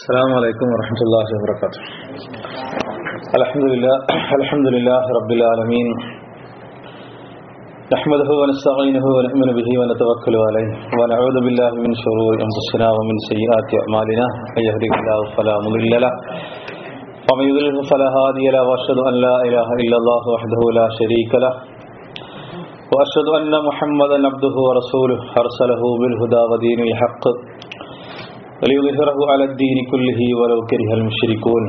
السلام عليكم ورحمة الله وبركاته الحمد لله الحمد لله رب العالمين نحمده ونستعينه ونؤمن به ونتوكل عليه ونعوذ بالله من شرور أنفسنا ومن سيئات أعمالنا من يهده الله فلا مضل له ومن يضلل فلا هادي له وأشهد أن لا إله إلا الله وحده لا شريك له وأشهد أن محمدا عبده ورسوله أرسله بالهدى ودين الحق وليظهره على الدين كله ولو كره المشركون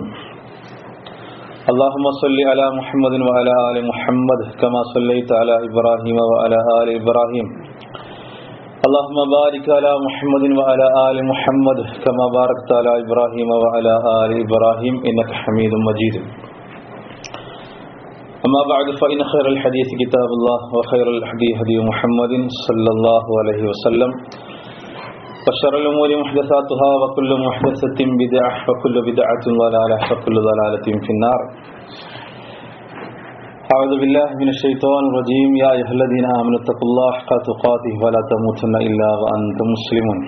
اللهم صل على محمد وعلى آل محمد كما صليت على إبراهيم وعلى آل إبراهيم اللهم بارك على محمد وعلى آل محمد كما باركت على إبراهيم وعلى آل إبراهيم إنك حميد مجيد أما بعد فإن خير الحديث كتاب الله وخير الحديث هدي محمد صلى الله عليه وسلم وشر الأمور محدثاتها وكل محدثة بدعة وكل بدعة ضلالة وكل ضلالة في النار أعوذ بالله من الشيطان الرجيم يا أيها الذين آمنوا اتقوا الله حق تقاته ولا تموتن إلا وأنتم مسلمون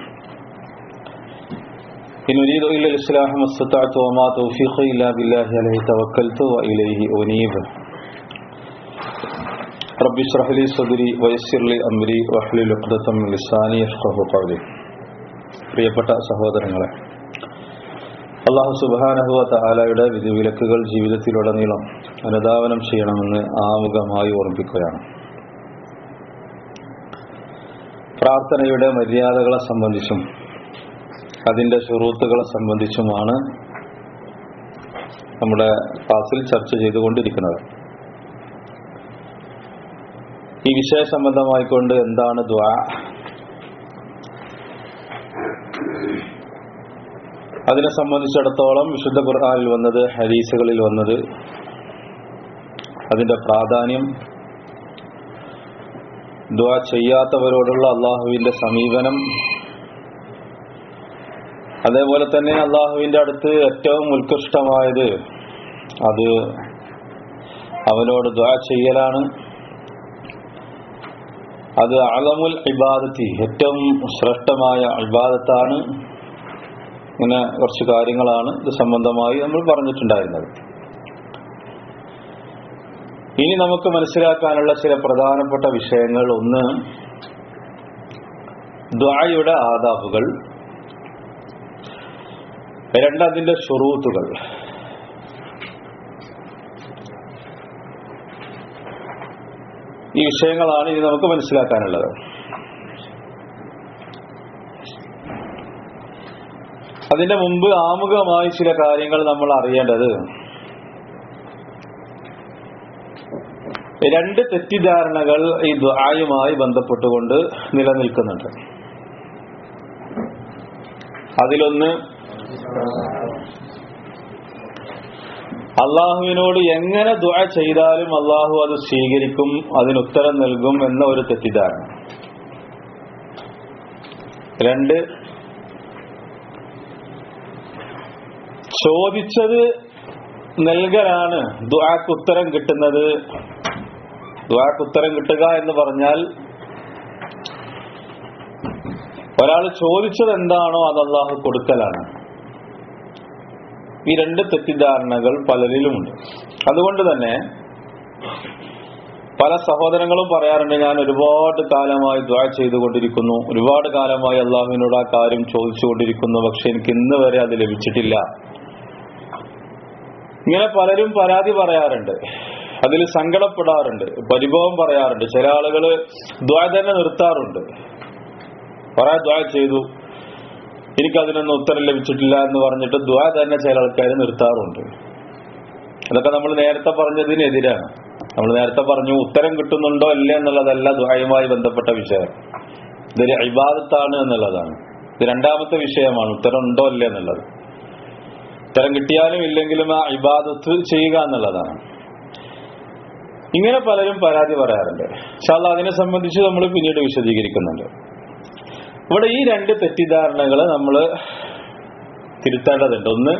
إن أريد إلا الإصلاح ما استطعت وما توفيقي إلا بالله عليه توكلت وإليه أنيب رب اشرح لي صدري ويسر لي أمري واحلل عقدة من لساني يفقهوا قولي പ്രിയപ്പെട്ട സഹോദരങ്ങളെ അള്ളാഹു സുബാനഹുവ താലായുടെ വിധിവിലക്കുകൾ ജീവിതത്തിലുടനീളം അനുധാവനം ചെയ്യണമെന്ന് ആമുഖമായി ഓർമ്മിപ്പിക്കുകയാണ് പ്രാർത്ഥനയുടെ മര്യാദകളെ സംബന്ധിച്ചും അതിൻ്റെ ഷുറൂത്തുകളെ സംബന്ധിച്ചുമാണ് നമ്മുടെ ക്ലാസ്സിൽ ചർച്ച ചെയ്തുകൊണ്ടിരിക്കുന്നത് ഈ വിഷയ സംബന്ധമായിക്കൊണ്ട് എന്താണ് ദ്വാ അതിനെ സംബന്ധിച്ചിടത്തോളം വിശുദ്ധ ഖുർആാനിൽ വന്നത് ഹരീസുകളിൽ വന്നത് അതിന്റെ പ്രാധാന്യം ദ്വാ ചെയ്യാത്തവരോടുള്ള അള്ളാഹുവിന്റെ സമീപനം അതേപോലെ തന്നെ അള്ളാഹുവിന്റെ അടുത്ത് ഏറ്റവും ഉത്കൃഷ്ടമായത് അത് അവനോട് ദ്വാ ചെയ്യലാണ് അത് അളമുൽ ഇബാദത്തി ഏറ്റവും ശ്രേഷ്ഠമായ ഇബാദത്താണ് ഇങ്ങനെ കുറച്ച് കാര്യങ്ങളാണ് ഇത് സംബന്ധമായി നമ്മൾ പറഞ്ഞിട്ടുണ്ടായിരുന്നത് ഇനി നമുക്ക് മനസ്സിലാക്കാനുള്ള ചില പ്രധാനപ്പെട്ട വിഷയങ്ങൾ ഒന്ന് ദ്വായുടെ ആദാബുകൾ രണ്ട് അതിന്റെ ഷുറൂത്തുകൾ ഈ വിഷയങ്ങളാണ് ഇനി നമുക്ക് മനസ്സിലാക്കാനുള്ളത് അതിന്റെ മുമ്പ് ആമുഖമായി ചില കാര്യങ്ങൾ നമ്മൾ അറിയേണ്ടത് രണ്ട് തെറ്റിദ്ധാരണകൾ ഈ ദ്വായുമായി ബന്ധപ്പെട്ടുകൊണ്ട് നിലനിൽക്കുന്നുണ്ട് അതിലൊന്ന് അള്ളാഹുവിനോട് എങ്ങനെ ദ്വാ ചെയ്താലും അള്ളാഹു അത് സ്വീകരിക്കും അതിനുത്തരം നൽകും എന്ന ഒരു തെറ്റിദ്ധാരണ രണ്ട് ചോദിച്ചത് നൽകലാണ് ദ്വാക്ക് ഉത്തരം കിട്ടുന്നത് ദ്വാക്ക് ഉത്തരം കിട്ടുക എന്ന് പറഞ്ഞാൽ ഒരാൾ ചോദിച്ചത് എന്താണോ അത് അള്ളാഹു കൊടുക്കലാണ് ഈ രണ്ട് തെറ്റിദ്ധാരണകൾ പലരിലുമുണ്ട് അതുകൊണ്ട് തന്നെ പല സഹോദരങ്ങളും പറയാറുണ്ട് ഞാൻ ഒരുപാട് കാലമായി ദ്വാ ചെയ്തുകൊണ്ടിരിക്കുന്നു ഒരുപാട് കാലമായി അള്ളാഹുവിനോട് ആ കാര്യം ചോദിച്ചുകൊണ്ടിരിക്കുന്നു പക്ഷെ എനിക്ക് ഇന്ന് വരെ അത് ലഭിച്ചിട്ടില്ല ഇങ്ങനെ പലരും പരാതി പറയാറുണ്ട് അതിൽ സങ്കടപ്പെടാറുണ്ട് പരിഭവം പറയാറുണ്ട് ചില ആളുകൾ ദ്വാ തന്നെ നിർത്താറുണ്ട് കുറെ ദ്വാ ചെയ്തു എനിക്കതിനൊന്നും ഉത്തരം ലഭിച്ചിട്ടില്ല എന്ന് പറഞ്ഞിട്ട് ദ്വാ തന്നെ ചില ആൾക്കാർ നിർത്താറുണ്ട് അതൊക്കെ നമ്മൾ നേരത്തെ പറഞ്ഞതിനെതിരാണ് നമ്മൾ നേരത്തെ പറഞ്ഞു ഉത്തരം കിട്ടുന്നുണ്ടോ ഇല്ല എന്നുള്ളതല്ല ദ്വായുമായി ബന്ധപ്പെട്ട വിഷയം ഇതൊരു അഭിബാധത്താണ് എന്നുള്ളതാണ് ഇത് രണ്ടാമത്തെ വിഷയമാണ് ഉത്തരം ഉണ്ടോ ഇല്ല എന്നുള്ളത് ഉത്തരം കിട്ടിയാലും ഇല്ലെങ്കിലും ആ ഇബാദത്ത് ചെയ്യുക എന്നുള്ളതാണ് ഇങ്ങനെ പലരും പരാതി പറയാറുണ്ട് പക്ഷെ അതിനെ സംബന്ധിച്ച് നമ്മൾ പിന്നീട് വിശദീകരിക്കുന്നുണ്ട് ഇവിടെ ഈ രണ്ട് തെറ്റിദ്ധാരണകൾ നമ്മൾ തിരുത്തേണ്ടതുണ്ട് ഒന്ന്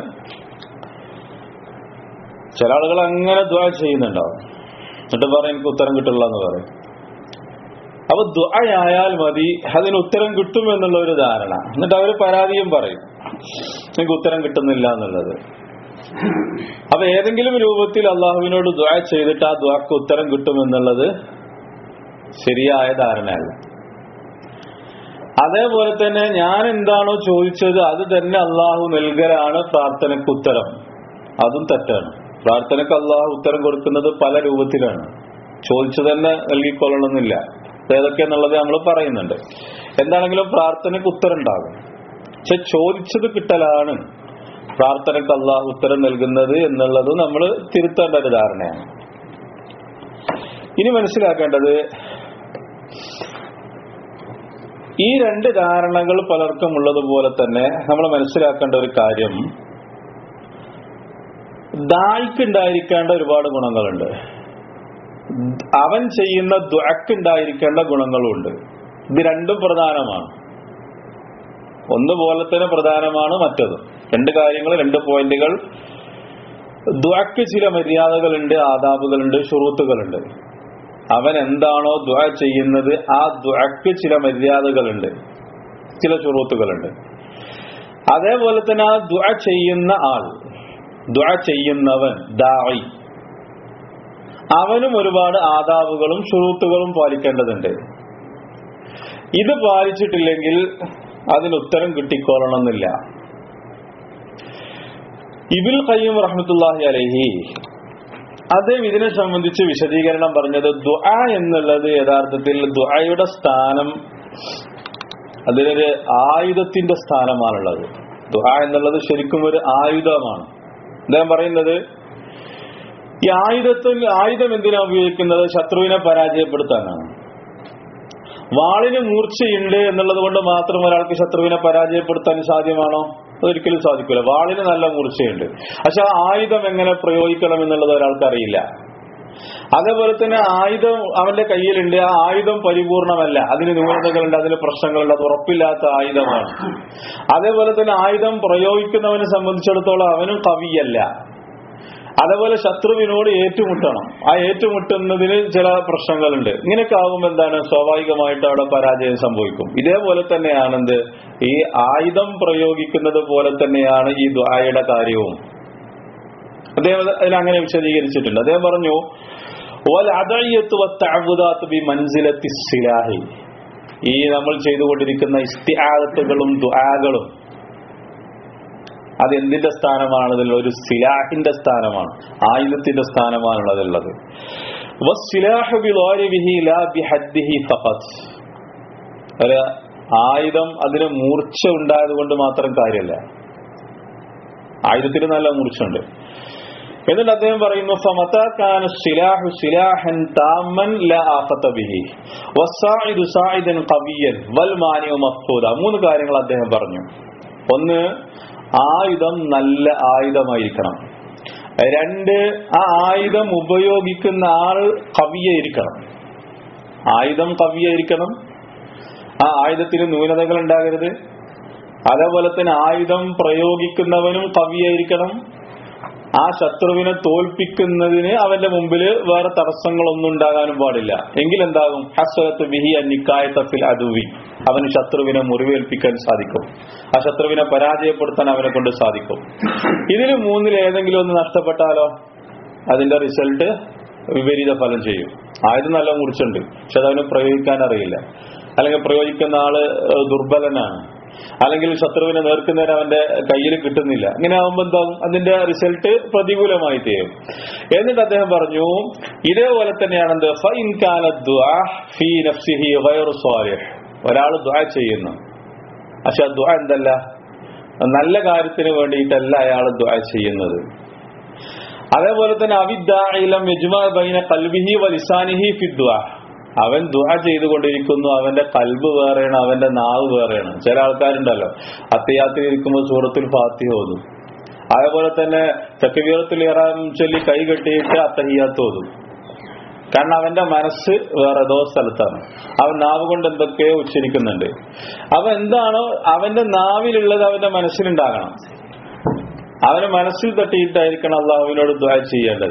ചില ആളുകൾ അങ്ങനെ ദ്വാ ചെയ്യുന്നുണ്ടാവും എന്നിട്ട് പറയും എനിക്ക് ഉത്തരം കിട്ടില്ല എന്ന് പറയും അപ്പൊ ദുആയാൽ മതി അതിന് ഉത്തരം കിട്ടും എന്നുള്ള ഒരു ധാരണ എന്നിട്ട് അവർ പരാതിയും പറയും എനിക്ക് ഉത്തരം കിട്ടുന്നില്ല എന്നുള്ളത് അപ്പൊ ഏതെങ്കിലും രൂപത്തിൽ അള്ളാഹുവിനോട് ദ്വാ ചെയ്തിട്ട് ആ ദ്വാക്ക് ഉത്തരം കിട്ടുമെന്നുള്ളത് ശരിയായ ധാരണയല്ല അതേപോലെ തന്നെ ഞാൻ എന്താണോ ചോദിച്ചത് അത് തന്നെ അള്ളാഹു നൽകലാണ് പ്രാർത്ഥനയ്ക്ക് ഉത്തരം അതും തെറ്റാണ് പ്രാർത്ഥനയ്ക്ക് അള്ളാഹു ഉത്തരം കൊടുക്കുന്നത് പല രൂപത്തിലാണ് ചോദിച്ചു തന്നെ നൽകിക്കൊള്ളണമെന്നില്ല ഏതൊക്കെയെന്നുള്ളത് നമ്മൾ പറയുന്നുണ്ട് എന്താണെങ്കിലും പ്രാർത്ഥനയ്ക്ക് ഉത്തരം ഉണ്ടാകും പക്ഷെ ചോദിച്ചത് കിട്ടലാണ് പ്രാർത്ഥനയ്ക്ക് അള്ളാഹു ഉത്തരം നൽകുന്നത് എന്നുള്ളത് നമ്മൾ തിരുത്തേണ്ട ഒരു ധാരണയാണ് ഇനി മനസ്സിലാക്കേണ്ടത് ഈ രണ്ട് ധാരണകൾ പലർക്കും ഉള്ളതുപോലെ തന്നെ നമ്മൾ മനസ്സിലാക്കേണ്ട ഒരു കാര്യം ദായ്ക്കുണ്ടായിരിക്കേണ്ട ഒരുപാട് ഗുണങ്ങളുണ്ട് അവൻ ചെയ്യുന്ന ദ്വക്കുണ്ടായിരിക്കേണ്ട ഗുണങ്ങളുമുണ്ട് ഇത് രണ്ടും പ്രധാനമാണ് ഒന്നുപോലെ തന്നെ പ്രധാനമാണ് മറ്റത് രണ്ട് കാര്യങ്ങൾ രണ്ട് പോയിന്റുകൾ ദ്വക്ക് ചില മര്യാദകളുണ്ട് ആദാബുകളുണ്ട് ഷുറൂത്തുകളുണ്ട് അവൻ എന്താണോ ദ്വ ചെയ്യുന്നത് ആ ദ്വക്ക് ചില മര്യാദകളുണ്ട് ചില ഷുറൂത്തുകളുണ്ട് അതേപോലെ തന്നെ ആ ദ്വ ചെയ്യുന്ന ആൾ ദ്വ ചെയ്യുന്നവൻ ദായി അവനും ഒരുപാട് ആദാബുകളും ഷുറൂത്തുകളും പാലിക്കേണ്ടതുണ്ട് ഇത് പാലിച്ചിട്ടില്ലെങ്കിൽ അതിന് ഉത്തരം കിട്ടിക്കോളണമെന്നില്ല ഇബിൽ ഖയ്യം റഹ്മത്തുല്ലാഹി അലഹി അദ്ദേഹം ഇതിനെ സംബന്ധിച്ച് വിശദീകരണം പറഞ്ഞത് ദുആ എന്നുള്ളത് യഥാർത്ഥത്തിൽ ദുആയുടെ സ്ഥാനം അതിനൊരു ആയുധത്തിന്റെ സ്ഥാനമാണുള്ളത് ദുആ എന്നുള്ളത് ശരിക്കും ഒരു ആയുധമാണ് അദ്ദേഹം പറയുന്നത് ഈ ആയുധത്തിൽ ആയുധം എന്തിനാ ഉപയോഗിക്കുന്നത് ശത്രുവിനെ പരാജയപ്പെടുത്താനാണ് വാളിന് മൂർച്ചയുണ്ട് എന്നുള്ളത് കൊണ്ട് മാത്രം ഒരാൾക്ക് ശത്രുവിനെ പരാജയപ്പെടുത്താൻ സാധ്യമാണോ അതൊരിക്കലും സാധിക്കില്ല വാളിന് നല്ല മൂർച്ചയുണ്ട് പക്ഷെ ആ ആയുധം എങ്ങനെ പ്രയോഗിക്കണം എന്നുള്ളത് ഒരാൾക്ക് അറിയില്ല അതേപോലെ തന്നെ ആയുധം അവന്റെ കയ്യിലുണ്ട് ആ ആയുധം പരിപൂർണമല്ല അതിന് ന്യൂനതകളുണ്ട് അതിന് പ്രശ്നങ്ങളുണ്ട് അത് ഉറപ്പില്ലാത്ത ആയുധമാണ് അതേപോലെ തന്നെ ആയുധം പ്രയോഗിക്കുന്നവനെ സംബന്ധിച്ചിടത്തോളം അവനും കവിയല്ല അതേപോലെ ശത്രുവിനോട് ഏറ്റുമുട്ടണം ആ ഏറ്റുമുട്ടുന്നതിന് ചില പ്രശ്നങ്ങളുണ്ട് ഇങ്ങനെയൊക്കെ ആകുമ്പോൾ എന്താണ് സ്വാഭാവികമായിട്ട് അവിടെ പരാജയം സംഭവിക്കും ഇതേപോലെ തന്നെയാണ് എന്ത് ഈ ആയുധം പ്രയോഗിക്കുന്നത് പോലെ തന്നെയാണ് ഈ ദ്വായയുടെ കാര്യവും അദ്ദേഹം അതിൽ അങ്ങനെ വിശദീകരിച്ചിട്ടുണ്ട് അദ്ദേഹം പറഞ്ഞു ഈ നമ്മൾ ചെയ്തുകൊണ്ടിരിക്കുന്ന ഇസ്തിഹാദത്തുകളും ദ്വാകളും അത് എന്തിന്റെ സ്ഥാനമാണ് അതിൽ ഒരു സിലാഹിന്റെ സ്ഥാനമാണ് ആയുധത്തിന്റെ സ്ഥാനമാണ് അതിലുള്ളത് ഒരു ആയുധം അതിന് മൂർച്ച ഉണ്ടായത് കൊണ്ട് മാത്രം കാര്യമല്ല ആയുധത്തിന് നല്ല മൂർച്ചയുണ്ട് എന്നിട്ട് അദ്ദേഹം പറയുന്നു ഫമതാകാന സിലാഹു സിലാഹൻ താമൻ ലാ ആഫത ബിഹി വസായിദു സായിദൻ ഖവിയൻ വൽ മാനിഉ മഫ്കൂദ മൂന്ന് കാര്യങ്ങൾ അദ്ദേഹം പറഞ്ഞു ഒന്ന് ആയുധം നല്ല ആയുധമായിരിക്കണം രണ്ട് ആ ആയുധം ഉപയോഗിക്കുന്ന ആൾ കവിയായിരിക്കണം ആയുധം കവിയായിരിക്കണം ആ ആയുധത്തിന് ന്യൂനതകൾ ഉണ്ടാകരുത് അതേപോലെ തന്നെ ആയുധം പ്രയോഗിക്കുന്നവനും കവിയായിരിക്കണം ആ ശത്രുവിനെ തോൽപ്പിക്കുന്നതിന് അവന്റെ മുമ്പിൽ വേറെ തടസ്സങ്ങളൊന്നും ഉണ്ടാകാനും പാടില്ല എങ്കിലെന്താകും ഹസ്വലത്ത് ബിഹി അന്നിക്കായത്തഫിൽ അതുവി അവന് ശത്രുവിനെ മുറിവേൽപ്പിക്കാൻ സാധിക്കും ആ ശത്രുവിനെ പരാജയപ്പെടുത്താൻ അവനെ കൊണ്ട് സാധിക്കും ഇതിന് മൂന്നിൽ ഏതെങ്കിലും ഒന്ന് നഷ്ടപ്പെട്ടാലോ അതിന്റെ റിസൾട്ട് വിപരീത ഫലം ചെയ്യും ആയുധം നല്ല മുറിച്ചുണ്ട് പക്ഷെ അതവന് പ്രയോഗിക്കാൻ അറിയില്ല അല്ലെങ്കിൽ പ്രയോഗിക്കുന്ന ആള് ദുർബലനാണ് അല്ലെങ്കിൽ ശത്രുവിനെ നേർക്കുന്നതിന് അവന്റെ കയ്യിൽ കിട്ടുന്നില്ല ഇങ്ങനെ ആകുമ്പോൾ എന്താകും അതിന്റെ റിസൾട്ട് പ്രതികൂലമായി തീരും എന്നിട്ട് അദ്ദേഹം പറഞ്ഞു ഇതേപോലെ തന്നെയാണ് എന്ത് ഫൈൻ കാന ദുആ ഫീ നഫ്സിഹി ഗൈറു സ്വാലിഹ് ഒരാൾ ദുആ ചെയ്യുന്നു പക്ഷെ ദുആ എന്തല്ല നല്ല കാര്യത്തിന് വേണ്ടിയിട്ടല്ല അയാൾ ദുആ ചെയ്യുന്നത് അതേപോലെ തന്നെ അവിദ്ദാഇലം യജ്മാ ബൈന ഖൽബിഹി വ ലിസാനിഹി ഫി ദുആ അവൻ ദുഹ ചെയ്തുകൊണ്ടിരിക്കുന്നു അവന്റെ കൽബ് വേറെയാണ് അവന്റെ നാവ് വേറെയാണ് ചില ആൾക്കാരുണ്ടല്ലോ അത്തയാത്തിൽ ഇരിക്കുമ്പോൾ സൂറത്തിൽ ഫാത്തി ഓതും അതേപോലെ തന്നെ തെക്കവീറത്തിൽ ഇറാം ചൊല്ലി കൈ കെട്ടിയിട്ട് അത്തഹിയാത്ത് ഓതും കാരണം അവന്റെ മനസ്സ് വേറെ ഏതോ സ്ഥലത്താണ് അവൻ നാവ് കൊണ്ട് എന്തൊക്കെയോ ഉച്ചരിക്കുന്നുണ്ട് അവൻ എന്താണോ അവന്റെ നാവിലുള്ളത് അവന്റെ മനസ്സിലുണ്ടാകണം അവന് മനസ്സിൽ തട്ടിയിട്ടായിരിക്കണം അള്ളാഹുവിനോട് ദ്വാ ചെയ്യേണ്ടത്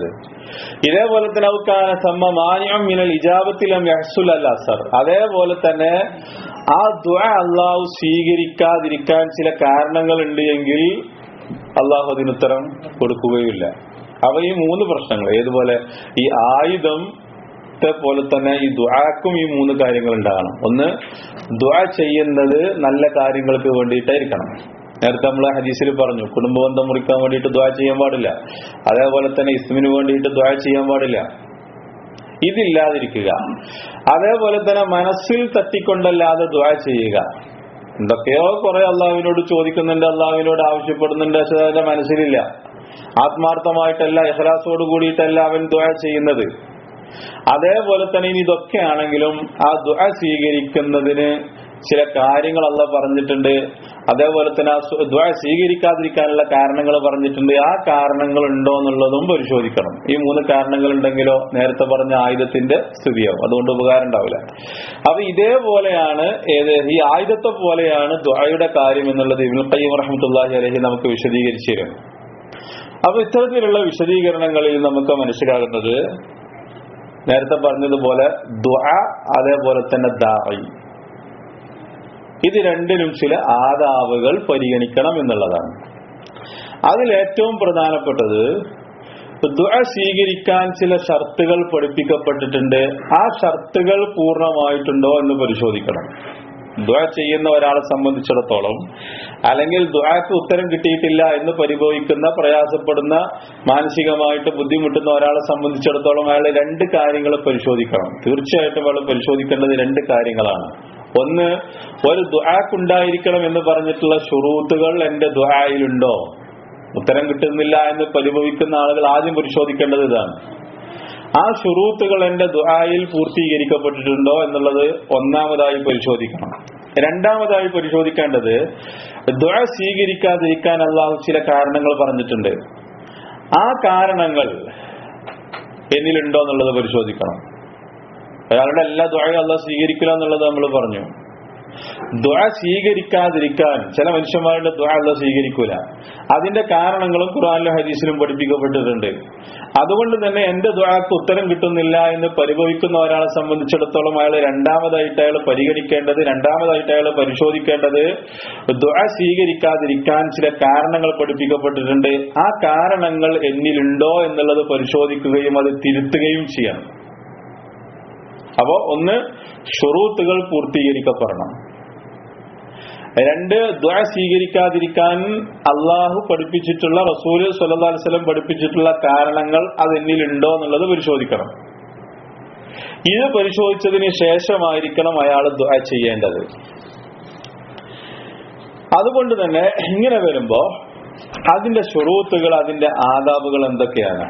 ഇതേപോലെ തന്നെ ഔക്കാന സമ്മ മാനിയം മിനൽ ഇജാബത്തിലും യഹ്സുൽ അൽ അസർ അതേപോലെ തന്നെ ആ ദുആ അള്ളാഹു സ്വീകരിക്കാതിരിക്കാൻ ചില കാരണങ്ങൾ ഉണ്ട് എങ്കിൽ അള്ളാഹു അതിനുത്തരം കൊടുക്കുകയില്ല അവ ഈ മൂന്ന് പ്രശ്നങ്ങൾ ഏതുപോലെ ഈ ആയുധം പോലെ തന്നെ ഈ ദുആക്കും ഈ മൂന്ന് കാര്യങ്ങൾ ഉണ്ടാകണം ഒന്ന് ദുആ ചെയ്യുന്നത് നല്ല കാര്യങ്ങൾക്ക് വേണ്ടിയിട്ടായിരിക്കണം നേരത്തെ നമ്മൾ ഹദീസിൽ പറഞ്ഞു കുടുംബബന്ധം മുറിക്കാൻ വേണ്ടിയിട്ട് ദ്വാ ചെയ്യാൻ പാടില്ല അതേപോലെ തന്നെ ഇസ്മിന് വേണ്ടിയിട്ട് ദ്വാ ചെയ്യാൻ പാടില്ല ഇതില്ലാതിരിക്കുക അതേപോലെ തന്നെ മനസ്സിൽ തട്ടിക്കൊണ്ടല്ലാതെ ദ്വാ ചെയ്യുക എന്തൊക്കെയോ കുറെ അള്ളാഹുവിനോട് ചോദിക്കുന്നുണ്ട് അള്ളാഹുവിനോട് ആവശ്യപ്പെടുന്നുണ്ട് പക്ഷെ അതിന്റെ മനസ്സിലില്ല ആത്മാർത്ഥമായിട്ടല്ല ഇഹ്ലാസോട് കൂടിയിട്ടല്ല അവൻ ദ്വാ ചെയ്യുന്നത് അതേപോലെ തന്നെ ഇനി ഇതൊക്കെ ആണെങ്കിലും ആ ദുആ സ്വീകരിക്കുന്നതിന് ചില കാര്യങ്ങൾ അല്ല പറഞ്ഞിട്ടുണ്ട് അതേപോലെ തന്നെ ആ ദ്വാ സ്വീകരിക്കാതിരിക്കാനുള്ള കാരണങ്ങൾ പറഞ്ഞിട്ടുണ്ട് ആ കാരണങ്ങൾ ഉണ്ടോ എന്നുള്ളതും പരിശോധിക്കണം ഈ മൂന്ന് കാരണങ്ങൾ ഉണ്ടെങ്കിലോ നേരത്തെ പറഞ്ഞ ആയുധത്തിന്റെ സ്ഥിതിയാവും അതുകൊണ്ട് ഉപകാരം ഉണ്ടാവില്ല അപ്പൊ ഇതേപോലെയാണ് ഏത് ഈ ആയുധത്തെ പോലെയാണ് ദ്വായുടെ കാര്യം എന്നുള്ളത് ഇബ്നുൽ ഖയ്യിം റഹ്മത്തുള്ളാഹി അലൈഹി നമുക്ക് വിശദീകരിച്ചു തരും അപ്പൊ ഇത്തരത്തിലുള്ള വിശദീകരണങ്ങളിൽ നമുക്ക് മനസ്സിലാകുന്നത് നേരത്തെ പറഞ്ഞതുപോലെ ദുആ അതേപോലെ തന്നെ ദാഇ ഇത് രണ്ടിനും ചില ആദാവുകൾ പരിഗണിക്കണം എന്നുള്ളതാണ് അതിൽ ഏറ്റവും പ്രധാനപ്പെട്ടത് ദുആ സ്വീകരിക്കാൻ ചില ഷർത്തുകൾ പഠിപ്പിക്കപ്പെട്ടിട്ടുണ്ട് ആ ഷർത്തുകൾ പൂർണ്ണമായിട്ടുണ്ടോ എന്ന് പരിശോധിക്കണം ദുആ ചെയ്യുന്ന ഒരാളെ സംബന്ധിച്ചിടത്തോളം അല്ലെങ്കിൽ ദുആക്ക് ഉത്തരം കിട്ടിയിട്ടില്ല എന്ന് പരിഭവിക്കുന്ന പ്രയാസപ്പെടുന്ന മാനസികമായിട്ട് ബുദ്ധിമുട്ടുന്ന ഒരാളെ സംബന്ധിച്ചിടത്തോളം അയാൾ രണ്ട് കാര്യങ്ങൾ പരിശോധിക്കണം തീർച്ചയായിട്ടും അയാൾ പരിശോധിക്കേണ്ടത് രണ്ട് കാര്യങ്ങളാണ് ഒന്ന് ഒരു ദുആക്കുണ്ടായിരിക്കണം എന്ന് പറഞ്ഞിട്ടുള്ള ഷുറൂത്തുകൾ എന്റെ ദുആയിലുണ്ടോ ഉത്തരം കിട്ടുന്നില്ല എന്ന് പരിഭവിക്കുന്ന ആളുകൾ ആദ്യം പരിശോധിക്കേണ്ടത് ഇതാണ് ആ ഷുറൂത്തുകൾ എന്റെ ദുആയിൽ പൂർത്തീകരിക്കപ്പെട്ടിട്ടുണ്ടോ എന്നുള്ളത് ഒന്നാമതായി പരിശോധിക്കണം രണ്ടാമതായി പരിശോധിക്കേണ്ടത് ദുആ സ്വീകരിക്കാതിരിക്കാൻ അള്ളാഹു ചില കാരണങ്ങൾ പറഞ്ഞിട്ടുണ്ട് ആ കാരണങ്ങൾ എന്നിലുണ്ടോ എന്നുള്ളത് പരിശോധിക്കണം അയാളുടെ എല്ലാ ദുആയും അള്ളാഹ് സ്വീകരിക്കില്ല എന്നുള്ളത് നമ്മൾ പറഞ്ഞു ദ്വാ സ്വീകരിക്കാതിരിക്കാൻ ചില മനുഷ്യന്മാരുടെ ദ്വാ അല്ല സ്വീകരിക്കൂല അതിന്റെ കാരണങ്ങളും ഖുറാനിലും ഹദീസിലും പഠിപ്പിക്കപ്പെട്ടിട്ടുണ്ട് അതുകൊണ്ട് തന്നെ എന്റെ ദ്വാക്ക് ഉത്തരം കിട്ടുന്നില്ല എന്ന് പരിഭവിക്കുന്ന ഒരാളെ സംബന്ധിച്ചിടത്തോളം അയാൾ രണ്ടാമതായിട്ട് അയാൾ പരിഗണിക്കേണ്ടത് രണ്ടാമതായിട്ട് അയാൾ പരിശോധിക്കേണ്ടത് ദ്വാ സ്വീകരിക്കാതിരിക്കാൻ ചില കാരണങ്ങൾ പഠിപ്പിക്കപ്പെട്ടിട്ടുണ്ട് ആ കാരണങ്ങൾ എന്നിലുണ്ടോ എന്നുള്ളത് പരിശോധിക്കുകയും അത് തിരുത്തുകയും ചെയ്യണം അപ്പോ ഒന്ന് ഷുറൂത്തുകൾ പൂർത്തീകരിക്കപ്പെടണം രണ്ട് ദ്വാ സ്വീകരിക്കാതിരിക്കാൻ അള്ളാഹു പഠിപ്പിച്ചിട്ടുള്ള റസൂല് സല്ലാ വസ്ലം പഠിപ്പിച്ചിട്ടുള്ള കാരണങ്ങൾ അത് എന്നിലുണ്ടോ എന്നുള്ളത് പരിശോധിക്കണം ഇത് പരിശോധിച്ചതിന് ശേഷമായിരിക്കണം അയാൾ ദ്വാ ചെയ്യേണ്ടത് അതുകൊണ്ട് തന്നെ ഇങ്ങനെ വരുമ്പോ അതിന്റെ ഷുറൂത്തുകൾ അതിന്റെ ആദാബുകൾ എന്തൊക്കെയാണ്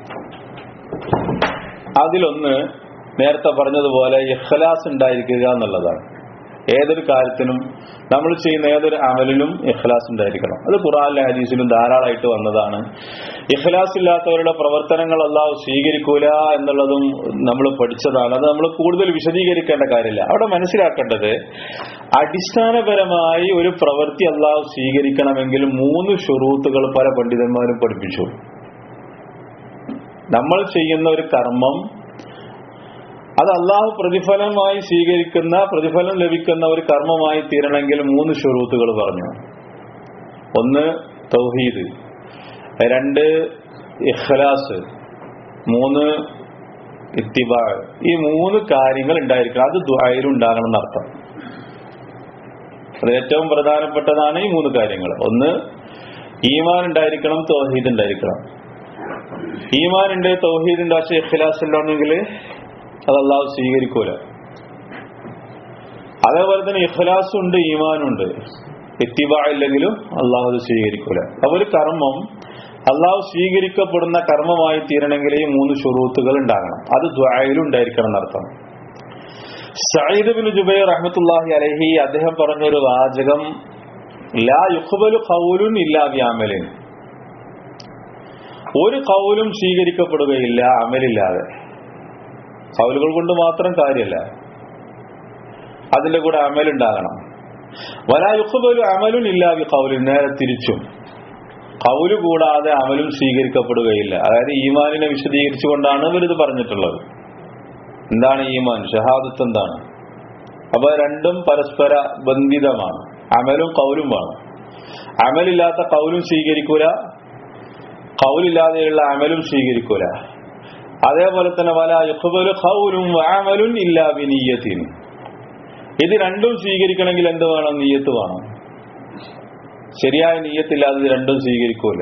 അതിലൊന്ന് നേരത്തെ പറഞ്ഞതുപോലെ ഇഖ്ലാസ് ഉണ്ടായിരിക്കുക എന്നുള്ളതാണ് ഏതൊരു കാര്യത്തിനും നമ്മൾ ചെയ്യുന്ന ഏതൊരു അമലിലും ഇഖ്ലാസ് ഉണ്ടായിരിക്കണം അത് ഖുറാനിലെ ഹദീസിലും ധാരാളമായിട്ട് വന്നതാണ് ഇഖ്ലാസ് ഇല്ലാത്തവരുടെ പ്രവർത്തനങ്ങൾ അള്ളാഹു സ്വീകരിക്കൂല എന്നുള്ളതും നമ്മൾ പഠിച്ചതാണ് അത് നമ്മൾ കൂടുതൽ വിശദീകരിക്കേണ്ട കാര്യമില്ല അവിടെ മനസ്സിലാക്കേണ്ടത് അടിസ്ഥാനപരമായി ഒരു പ്രവൃത്തി അള്ളാഹു സ്വീകരിക്കണമെങ്കിൽ മൂന്ന് ഷുറൂത്തുകൾ പല പണ്ഡിതന്മാരും പഠിപ്പിച്ചു നമ്മൾ ചെയ്യുന്ന ഒരു കർമ്മം അത് അള്ളാഹു പ്രതിഫലമായി സ്വീകരിക്കുന്ന പ്രതിഫലം ലഭിക്കുന്ന ഒരു കർമ്മമായി തീരണമെങ്കിൽ മൂന്ന് ഷുറൂത്തുകൾ പറഞ്ഞു ഒന്ന് തൗഹീദ് രണ്ട് ഇഖ്ലാസ് മൂന്ന് ഇത്തിബാ ഈ മൂന്ന് കാര്യങ്ങൾ ഉണ്ടായിരിക്കണം അത് ദുആയിൽ ഉണ്ടാകണം എന്നർത്ഥം അത് ഏറ്റവും പ്രധാനപ്പെട്ടതാണ് ഈ മൂന്ന് കാര്യങ്ങൾ ഒന്ന് ഈമാൻ ഉണ്ടായിരിക്കണം തൗഹീദ് ഉണ്ടായിരിക്കണം ഈമാൻ ഉണ്ട് തൗഹീദ് ഉണ്ട് പക്ഷേ ഇഖ്ലാസ് ഉണ്ടെങ്കിൽ അത് അള്ളാഹു സ്വീകരിക്കൂല അതേപോലെ തന്നെ ഇഖ്ലാസും ഉണ്ട് ഈമാനുണ്ട് എത്തിബാ ഇല്ലെങ്കിലും അള്ളാഹു അത് സ്വീകരിക്കൂല അപ്പൊ ഒരു കർമ്മം അള്ളാഹു സ്വീകരിക്കപ്പെടുന്ന കർമ്മമായി തീരണമെങ്കിൽ ഈ മൂന്ന് ഷുറൂത്തുകൾ ഉണ്ടാകണം അത് ദ്വായിലും ഉണ്ടായിരിക്കണം എന്നർത്ഥം സയ്യിദ് ബിൻ ജുബൈർ റഹ്മത്തുല്ലാഹി അലഹി അദ്ദേഹം പറഞ്ഞൊരു വാചകം ലാ യുഖ്ബലു ഖൗലുൻ ഇല്ലാ വ്യാമലിൻ ഒരു കൗലും സ്വീകരിക്കപ്പെടുകയില്ല അമലില്ലാതെ കൗലുകൾ കൊണ്ട് മാത്രം കാര്യമല്ല അതിന്റെ കൂടെ അമലുണ്ടാകണം വലായുഖബലു അമലുൻ ഇല്ലാവി കൗലിൻ നേരെ തിരിച്ചും കൗല് കൂടാതെ അമലും സ്വീകരിക്കപ്പെടുകയില്ല അതായത് ഈമാനിനെ വിശദീകരിച്ചുകൊണ്ടാണ് ഇവരിത് പറഞ്ഞിട്ടുള്ളത് എന്താണ് ഈമാൻ ഷഹാദത്ത് എന്താണ് അപ്പൊ രണ്ടും പരസ്പര ബന്ധിതമാണ് അമലും കൗലും വേണം അമലില്ലാത്ത കൗലും സ്വീകരിക്കൂല കൗലില്ലാതെയുള്ള അമലും സ്വീകരിക്കൂല അതേപോലെ തന്നെ വല യുഖബലു ഖൗലും വഅമലുൻ ഇല്ലാ ബിനിയ്യത്തിൻ ഇത് രണ്ടും സ്വീകരിക്കണമെങ്കിൽ എന്ത് വേണം നീയത്ത് വേണം ശരിയായ നീയത്തില്ലാതെ ഇത് രണ്ടും സ്വീകരിക്കൂല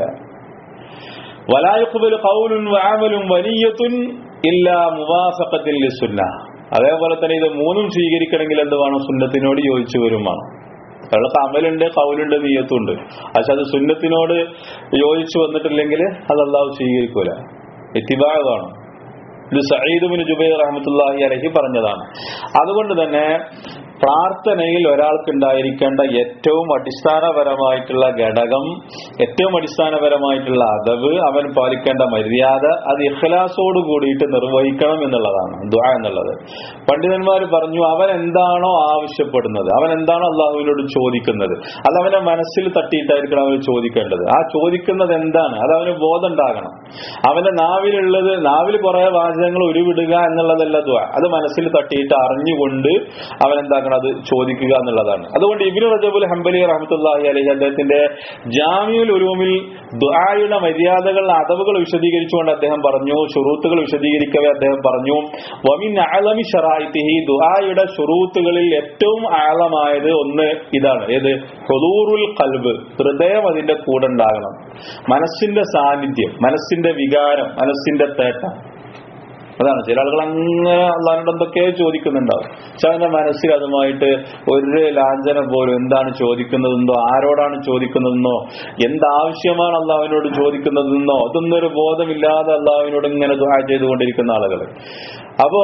വലാ യുഖബലു ഖൗലുൻ വഅമലുൻ വനിയ്യത്തുൻ ഇല്ലാ മുവാഫഖത്തിൽ ലിസുന്ന അതേപോലെ തന്നെ ഇത് മൂന്നും സ്വീകരിക്കണമെങ്കിൽ എന്ത് വേണം സുന്നത്തിനോട് യോജിച്ചു വരും വേണം അയാൾക്ക് അമലുണ്ട് കൗലുണ്ട് നീയത്തുണ്ട് പക്ഷെ അത് സുന്നത്തിനോട് യോജിച്ചു വന്നിട്ടില്ലെങ്കിൽ അത് അള്ളാഹു സ്വീകരിക്കൂല എത്തിബാഴ് വേണം ഇത് സയ്യിദ് ജുബൈർ റഹമത്തുല്ലാഹി അലഹി പറഞ്ഞതാണ് അതുകൊണ്ട് തന്നെ പ്രാർത്ഥനയിൽ ഒരാൾക്ക് ഉണ്ടായിരിക്കേണ്ട ഏറ്റവും അടിസ്ഥാനപരമായിട്ടുള്ള ഘടകം ഏറ്റവും അടിസ്ഥാനപരമായിട്ടുള്ള അതവ് അവൻ പാലിക്കേണ്ട മര്യാദ അത് ഇഖ്ലാസോട് കൂടിയിട്ട് നിർവഹിക്കണം എന്നുള്ളതാണ് ദുആ എന്നുള്ളത് പണ്ഡിതന്മാർ പറഞ്ഞു അവൻ എന്താണോ ആവശ്യപ്പെടുന്നത് അവൻ എന്താണോ അള്ളാഹുവിനോട് ചോദിക്കുന്നത് അത് അവന്റെ മനസ്സിൽ തട്ടിയിട്ടായിരിക്കണം അവന് ചോദിക്കേണ്ടത് ആ ചോദിക്കുന്നത് എന്താണ് അത് അവന് ബോധം ഉണ്ടാകണം അവന്റെ നാവിലുള്ളത് നാവിൽ കുറെ വാചകങ്ങൾ ഉരുവിടുക എന്നുള്ളതല്ല ദുആ അത് മനസ്സിൽ തട്ടിയിട്ട് അറിഞ്ഞുകൊണ്ട് അവൻ എന്താക്കണം അത് ചോദിക്കുക എന്നുള്ളതാണ് അതുകൊണ്ട് ഇബിന് റജബുൽ ഹംബലി റഹമത്തുല്ലാഹി അലഹി അദ്ദേഹത്തിന്റെ ജാമ്യുൽ ഉലൂമിൽ ദുആയുടെ മര്യാദകൾ അതവുകൾ വിശദീകരിച്ചുകൊണ്ട് അദ്ദേഹം പറഞ്ഞു ഷുറൂത്തുകൾ വിശദീകരിക്കവേ അദ്ദേഹം പറഞ്ഞു വമിൻ അലമി ഷറായിത്തിഹി ദുആയുടെ ഷുറൂത്തുകളിൽ ഏറ്റവും ആഴമായത് ഒന്ന് ഇതാണ് ഏത് ഹുദൂറുൽ കൽബ് ഹൃദയം അതിന്റെ കൂടെ ഉണ്ടാകണം മനസ്സിന്റെ സാന്നിധ്യം മനസ്സിന്റെ വികാരം മനസ്സിന്റെ തേട്ടം അതാണ് ചില ആളുകൾ അങ്ങനെ അള്ളാഹിനോട് എന്തൊക്കെയോ ചോദിക്കുന്നുണ്ടാവും പക്ഷെ അവന്റെ മനസ്സിൽ അതുമായിട്ട് ഒരു ലാഞ്ചനം പോലും എന്താണ് ചോദിക്കുന്നതെന്നോ ആരോടാണ് ചോദിക്കുന്നതെന്നോ എന്താവശ്യമാണ് അള്ളാഹുവിനോട് ചോദിക്കുന്നതെന്നോ അതൊന്നും ഒരു ബോധമില്ലാതെ അള്ളാഹുവിനോട് ഇങ്ങനെ ദുആ ചെയ്തുകൊണ്ടിരിക്കുന്ന ആളുകൾ അപ്പോ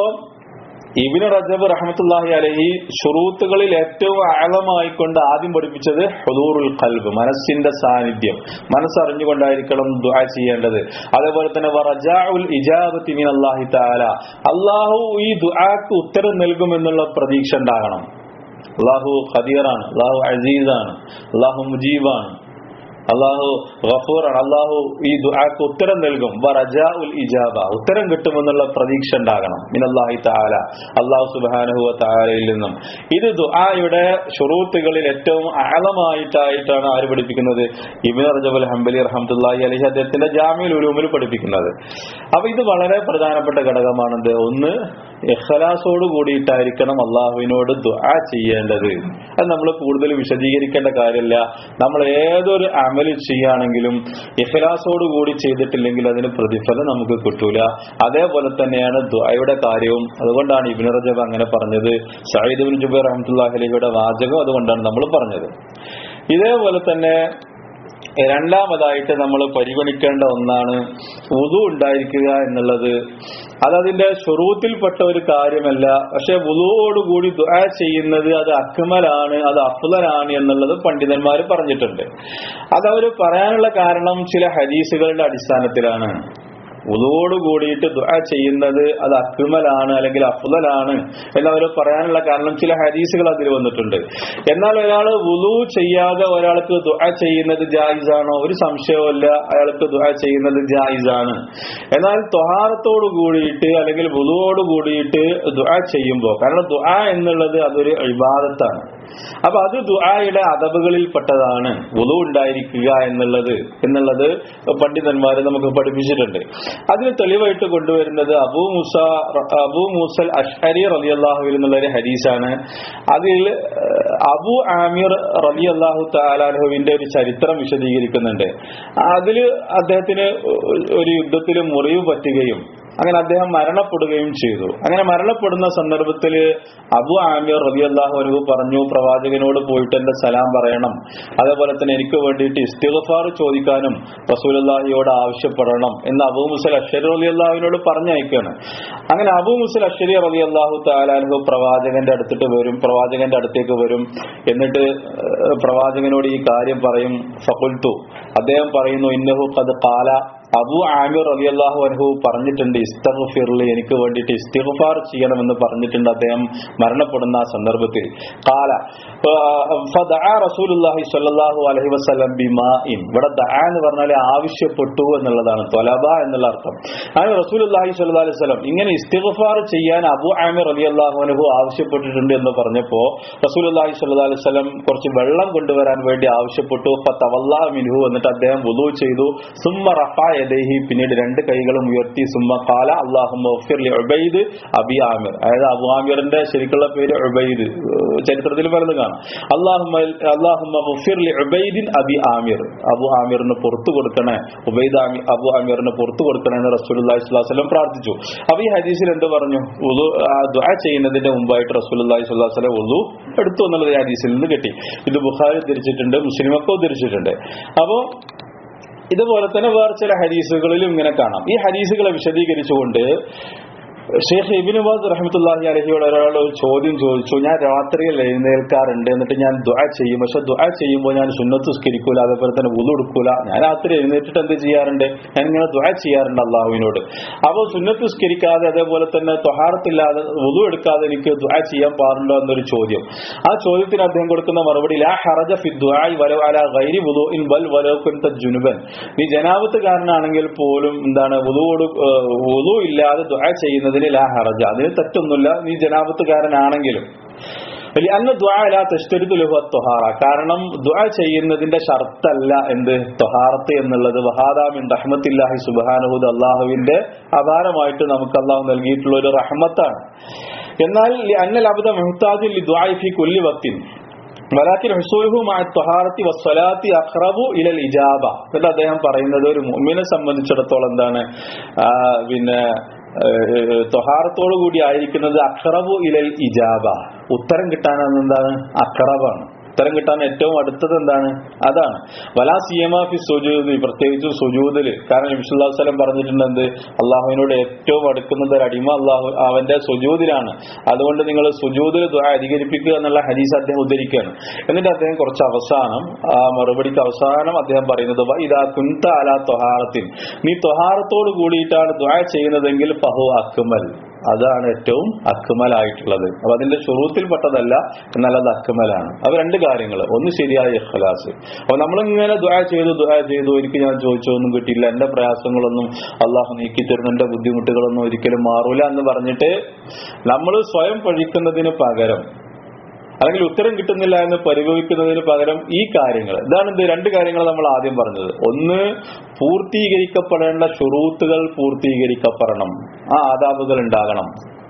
ഇബിന് റജബ് റഹമത്തുല്ലാഹി അലഹി ഷുറൂത്തുകളിൽ ഏറ്റവും ആഴമായിക്കൊണ്ട് ആദ്യം പഠിപ്പിച്ചത് ഹുദൂറുൽ കൽബ് മനസ്സിന്റെ സാന്നിധ്യം മനസ്സറിഞ്ഞുകൊണ്ടായിരിക്കണം ദുആ ചെയ്യേണ്ടത് അതേപോലെ തന്നെ വറജാഉൽ ഇജാബത്തി മിൻ അല്ലാഹി തആല അള്ളാഹു ഈ ദുആക്ക് ഉത്തരം നൽകുമെന്നുള്ള പ്രതീക്ഷ ഉണ്ടാകണം അള്ളാഹു ഖദീറാണ് അള്ളാഹു അസീസാണ് അള്ളാഹു മുജീബാണ് അള്ളാഹു ഗഫൂറാണ് അള്ളാഹു ഈ ദുആക്ക് ഉത്തരം നൽകും വറജാഉൽ ഇജാബ ഉത്തരം കിട്ടുമെന്നുള്ള പ്രതീക്ഷ ഉണ്ടാകണം മിനല്ലാഹി തആല അള്ളാഹു സുബ്ഹാനഹു വ തആലയിൽ നിന്നും ഇത് ദുആയുടെ ഷുറൂത്തുകളിൽ ഏറ്റവും ആഴമായിട്ടായിട്ടാണ് ആര് പഠിപ്പിക്കുന്നത് ഇബ്നു റജബുൽ ഹംബലി റഹ്മത്തുള്ളാഹി അലൈഹി അദ്ദേഹത്തിന്റെ ജാമിഉൽ ഉലൂമിൽ പഠിപ്പിക്കുന്നത് അപ്പൊ ഇത് വളരെ പ്രധാനപ്പെട്ട ഘടകമാണെന്ത് ഒന്ന് ഇഖ്ലാസോട് കൂടിയിട്ടായിരിക്കണം അള്ളാഹുവിനോട് ദുആ ചെയ്യേണ്ടത് അത് നമ്മൾ കൂടുതൽ വിശദീകരിക്കേണ്ട കാര്യമില്ല നമ്മൾ ഏതൊരു അമല് ചെയ്യുകയാണെങ്കിലും ഇഖ്ലാസോട് കൂടി ചെയ്തിട്ടില്ലെങ്കിൽ അതിന് പ്രതിഫലം നമുക്ക് കിട്ടൂല അതേപോലെ തന്നെയാണ് ദുആയുടെ കാര്യവും അതുകൊണ്ടാണ് ഇബ്നു റജബ് അങ്ങനെ പറഞ്ഞത് സയ്യിദ് ഇബ്നു ജുബൈർ റഹ്മത്തുള്ളാഹി അലൈഹിയുടെ വാചകം അതുകൊണ്ടാണ് നമ്മൾ പറഞ്ഞത് ഇതേപോലെ തന്നെ രണ്ടാമതായിട്ട് നമ്മൾ പരിഗണിക്കേണ്ട ഒന്നാണ് ഉതു ഉണ്ടായിരിക്കുക എന്നുള്ളത് അതതിന്റെ ഷുറൂത്തിൽപ്പെട്ട ഒരു കാര്യമല്ല പക്ഷെ വുളുവോടുകൂടി ദുആ ചെയ്യുന്നത് അത് അക്മലാണ് അത് അഫ്ലലാണ് എന്നുള്ളത് പണ്ഡിതന്മാർ പറഞ്ഞിട്ടുണ്ട് അതവർ പറയാനുള്ള കാരണം ചില ഹദീസുകളുടെ അടിസ്ഥാനത്തിലാണ് ഉദോട് കൂടിയിട്ട് ദുആ ചെയ്യുന്നത് അത് അക്മലാണ് അല്ലെങ്കിൽ അഫ്ദലാണ് എന്നവർ പറയാനുള്ള കാരണം ചില ഹദീസുകൾ അതിൽ വന്നിട്ടുണ്ട് എന്നാൽ ഒരാൾ വുളു ചെയ്യാതെ ഒരാൾക്ക് ദുആ ചെയ്യുന്നത് ജായിസാണോ ഒരു സംശയവുമില്ല അയാൾക്ക് ദുആ ചെയ്യുന്നത് ജായിസാണ് എന്നാൽ തൊഹാറത്തോട് കൂടിയിട്ട് അല്ലെങ്കിൽ വുളുവോട് കൂടിയിട്ട് ദുആ ചെയ്യുമ്പോൾ കാരണം ദുആ എന്നുള്ളത് അതൊരു ഇബാദത്താണ് അപ്പൊ അത് ദുആയുടെ അതബുകളിൽ പെട്ടതാണ് വുളു ഉണ്ടായിരിക്കുക എന്നുള്ളത് എന്നുള്ളത് പണ്ഡിതന്മാര് നമുക്ക് പഠിപ്പിച്ചിട്ടുണ്ട് അതിന് തെളിവായിട്ട് കൊണ്ടുവരുന്നത് അബൂ മുസ അബൂ മൂസൽ അഷ്ഹരി റലി അള്ളാഹുവിൽ എന്നുള്ള ഒരു ഹദീസാണ് അതിൽ ഏഹ്, അബു ആമിർ റലി അള്ളാഹു താലാഹുവിന്റെ ഒരു ചരിത്രം വിശദീകരിക്കുന്നുണ്ട് അതില് അദ്ദേഹത്തിന് ഒരു യുദ്ധത്തിൽ മുറിവ് പറ്റുകയും അങ്ങനെ അദ്ദേഹം മരണപ്പെടുകയും ചെയ്തു അങ്ങനെ മരണപ്പെടുന്ന സന്ദർഭത്തിൽ അബു ആമിർ റബി അള്ളാഹു അനു പറഞ്ഞു പ്രവാചകനോട് പോയിട്ട് എന്റെ സലാം പറയണം അതേപോലെ തന്നെ എനിക്ക് വേണ്ടിയിട്ട് ഇസ്തിഗഫാർ ചോദിക്കാനും റസൂലല്ലാഹിയോട് ആവശ്യപ്പെടണം എന്ന് അബു മുസൽ അഷരി റലി അള്ളാഹുവിനോട് പറഞ്ഞയക്കാണ് അങ്ങനെ അബു മുസൽ അഷരി റലി അള്ളാഹു താലാൻഹു പ്രവാചകന്റെ അടുത്തിട്ട് വരും പ്രവാചകന്റെ അടുത്തേക്ക് വരും എന്നിട്ട് ഏഹ്, പ്രവാചകനോട് ഈ കാര്യം പറയും ഫകുൽത്തു അദ്ദേഹം പറയുന്നു ഇന്നഹു കത് കാല അബു ആമിർ റബി അള്ളാഹു അൻഹു പറഞ്ഞിട്ടുണ്ട് ഇസ്തഗ്ഫിർലി എനിക്ക് വേണ്ടിയിട്ട് ഇസ്തിഗ്ഫാർ ചെയ്യണമെന്ന് പറഞ്ഞിട്ടുണ്ട് അദ്ദേഹം മരണപ്പെടുന്ന ആ സന്ദർഭത്തിൽ കാല ഫദഅ റസൂലുള്ളാഹി സ്വല്ലല്ലാഹു അലൈഹി വസല്ലം ബിമാഇൻ ഇവിടെ ദഅ എന്ന് പറഞ്ഞാൽ ആവശ്യപ്പെട്ടു എന്നുള്ളതാണ് തൊലബ എന്നുള്ള അർത്ഥം അങ്ങനെ റസൂലുള്ളാഹി സ്വല്ലല്ലാഹു അലൈഹി വസല്ലം ഇങ്ങനെ ഇസ്തിഗ്ഫാർ ചെയ്യാൻ അബു ആമിർ റളിയല്ലാഹു അൻഹു ആവശ്യപ്പെട്ടിട്ടുണ്ട് എന്ന് പറഞ്ഞപ്പോൾ റസൂലുള്ളാഹി സ്വല്ലല്ലാഹു അലൈഹി വസല്ലം കുറച്ച് വെള്ളം കൊണ്ടുവരാൻ വേണ്ടി ആവശ്യപ്പെട്ടു ഫതവല്ലാഹ മിൻഹു എന്നിട്ട് അദ്ദേഹം വുളു ചെയ്തു സുമ്മ റഫഅ യദൈഹി പിന്നീട് രണ്ട് കൈകളും ഉയർത്തി സുമ്മ ഖാല അല്ലാഹുമ്മ ഗഫിർ ലി ഉബൈദ് അബി ആമിർ അതായത് അബു ആമിറിന്റെ ശരിക്കുള്ള പേര് ഉബൈദ് ഏഹ് ചരിത്രത്തിൽ പലതും കാണാം അല്ലാഹുമ്മ അല്ലാഹുമ്മ ഗഫിർ ലി ഉബൈദിൻ അബി ആമിർ അബു ആമിറിന് പുറത്തു കൊടുക്കണേ ഉബൈദ് ആമി- അബു ആമിറിന് പുറത്തു കൊടുക്കണേ എന്ന് റസൂലുള്ളാഹി സ്വല്ലല്ലാഹു അലൈഹി വസല്ലം പ്രാർത്ഥിച്ചു അപ്പൊ ഈ ഹദീസിൽ എന്ത് പറഞ്ഞു വുളു ആ ദുആ ചെയ്യുന്നതിന്റെ മുമ്പായിട്ട് റസൂലുള്ളാഹി സ്വല്ലല്ലാഹു അലൈഹി വസല്ലം വുളു എടുത്തു എന്നുള്ളത് ഈ ഹദീസിൽ നിന്ന് കിട്ടി ഇത് ബുഖാരി ഉദ്ധരിച്ചിട്ടുണ്ട് മുസ്ലിമൊക്കെ ഉദ്ധരിച്ചിട്ടുണ്ട് അപ്പോ ഇതുപോലെ തന്നെ വേറെ ചില ഹദീസുകളിലും ഇങ്ങനെ കാണാം ഈ ഹദീസുകളെ വിശദീകരിച്ചുകൊണ്ട് ഷെയ്ഖ് ഇബിൻ ബാസ് റഹ്മത്തുള്ളാഹി അലഹിയോട് ഒരാൾ ഒരു ചോദ്യം ചോദിച്ചു ഞാൻ രാത്രിയിൽ എഴുന്നേൽക്കാറുണ്ട് എന്നിട്ട് ഞാൻ ദുആ ചെയ്യും പക്ഷെ ദുആ ചെയ്യുമ്പോൾ ഞാൻ സുന്നത്ത് സ്കരിക്കൂല അതേപോലെ തന്നെ ഉളു എടുക്കൂല ഞാൻ രാത്രി എഴുന്നേറ്റിട്ട് എന്ത് ചെയ്യാറുണ്ട് ഞാൻ ഇങ്ങനെ ദുആ ചെയ്യാറുണ്ട് അള്ളാഹുവിനോട് അപ്പോൾ സുന്നത്ത് സ്കരിക്കാതെ അതേപോലെ തന്നെ തൊഹാറത്തില്ലാതെ ഉളു എടുക്കാതെ എനിക്ക് ദുആ ചെയ്യാൻ പാടുണ്ടോ എന്നൊരു ചോദ്യം ആ ചോദ്യത്തിന് അദ്ദേഹം കൊടുക്കുന്ന മറുപടി ലാ ഹറജ ഫി ദുആഇ വലൗ അലാ ഗൈരി വുദൂഇൻ ബൽ വലൗ കുൻത ജുനുബൻ നീ ജനാബത്തുകാരനാണെങ്കിൽ പോലും എന്താണ് വുദൂട് വുദൂ ഇല്ലാതെ ദുആ ചെയ്യുന്നതിന് ലാ ഹറജ അതിന് തെറ്റൊന്നുമില്ല നീ ജനാബത്തുകാരനാണെങ്കിലും അന്ന് ദ്വാല തെഷ്തെടുത്തു ലഹു തൊഹാറ കാരണം ദ്വാ ചെയ്യുന്നതിന്റെ ഷർത്തല്ല എന്ത് തൊഹാറത്ത് എന്നുള്ളത് വഹാദാമിൻ റഹ്മത്തില്ലാഹി സുബാനഹുദ് അള്ളാഹുവിന്റെ അപാരമായിട്ട് നമുക്ക് അള്ളാഹു നൽകിയിട്ടുള്ള ഒരു റഹ്മത്താണ് എന്നാൽ അന്നൽ അബദ മുഹ്താജുൽ ദ്വാഇഫി കുല്ലി വക്തിൻ വലാക്കിൻ ഹുസൂലുഹു മഅ ത്വഹാറത്തി വസ്സലാത്തി അഖ്റബു ഇലൽ ഇജാബ എന്നിട്ട് അദ്ദേഹം പറയുന്നത് ഒരു മുഅ്മിനെ സംബന്ധിച്ചിടത്തോളം എന്താണ് ആ, പിന്നെ ത്വഹാറത്തോടു കൂടി ആയിരിക്കുന്നത് അഖ്റബു ഇലൽ ഇജാബ ഉത്തരം കിട്ടാനെന്ന് എന്താണ് അഖ്റബാണ് ഉത്തരം കിട്ടാൻ ഏറ്റവും അടുത്തത് എന്താണ് അതാണ് വലാ സിയമാ ഫി സുജൂദ് പ്രത്യേകിച്ച് സുജൂദില് കാരണം നബിസുല്ലാഹു സ്വലം പറഞ്ഞിട്ടുണ്ട് എന്ത് അള്ളാഹുവിനോട് ഏറ്റവും അടുക്കുന്നത് ഒരു അടിമ അള്ളാഹു അവന്റെ സുജൂദിലാണ് അതുകൊണ്ട് നിങ്ങൾ സുജൂദിൽ ദുആ അധികരിപ്പിക്കുക എന്നുള്ള ഹദീസ് അദ്ദേഹം ഉദ്ധരിക്കുകയാണ് എന്നിട്ട് അദ്ദേഹം കുറച്ച് അവസാനം ആ മറുപടിക്ക് അവസാനം അദ്ദേഹം പറയുന്നത് "വ ഇദാ കുന്ത അലാ തൊഹാറത്തിൻ നീ തൊഹാറത്തോട് കൂടിയിട്ടാണ് ദുആ ചെയ്യുന്നതെങ്കിൽ ഫഹു അക്മൽ അതാണ് ഏറ്റവും അക്മലായിട്ടുള്ളത് അപ്പൊ അതിന്റെ ഷുറൂത്തിൽപ്പെട്ടതല്ല എന്നാൽ അത് അക്മലാണ് അപ്പൊ രണ്ട് കാര്യങ്ങൾ ഒന്ന് ശരിയായ ഇഖ്ലാസ് അപ്പൊ നമ്മളിങ്ങനെ ദുആ ചെയ്തു ദുആ ചെയ്തു എനിക്ക് ഞാൻ ചോദിച്ചൊന്നും കിട്ടിയില്ല എന്റെ പ്രയാസങ്ങളൊന്നും അള്ളാഹു നീക്കി തരുന്നു എന്റെ ബുദ്ധിമുട്ടുകളൊന്നും ഒരിക്കലും മാറൂല എന്ന് പറഞ്ഞിട്ട് നമ്മൾ സ്വയം പഴിക്കുന്നതിന് പകരം അല്ലെങ്കിൽ ഉത്തരം കിട്ടുന്നില്ല എന്ന് പരിഭവിക്കുന്നതിന് പകരം ഈ കാര്യങ്ങൾ ഇതാണ് ഇത് രണ്ട് കാര്യങ്ങൾ നമ്മൾ ആദ്യം പറഞ്ഞത് ഒന്ന് പൂർത്തീകരിക്കപ്പെടേണ്ട ഷുറൂത്തുകൾ പൂർത്തീകരിക്കപ്പെടണം ആ ആദാബുകൾ ഉണ്ടാകണം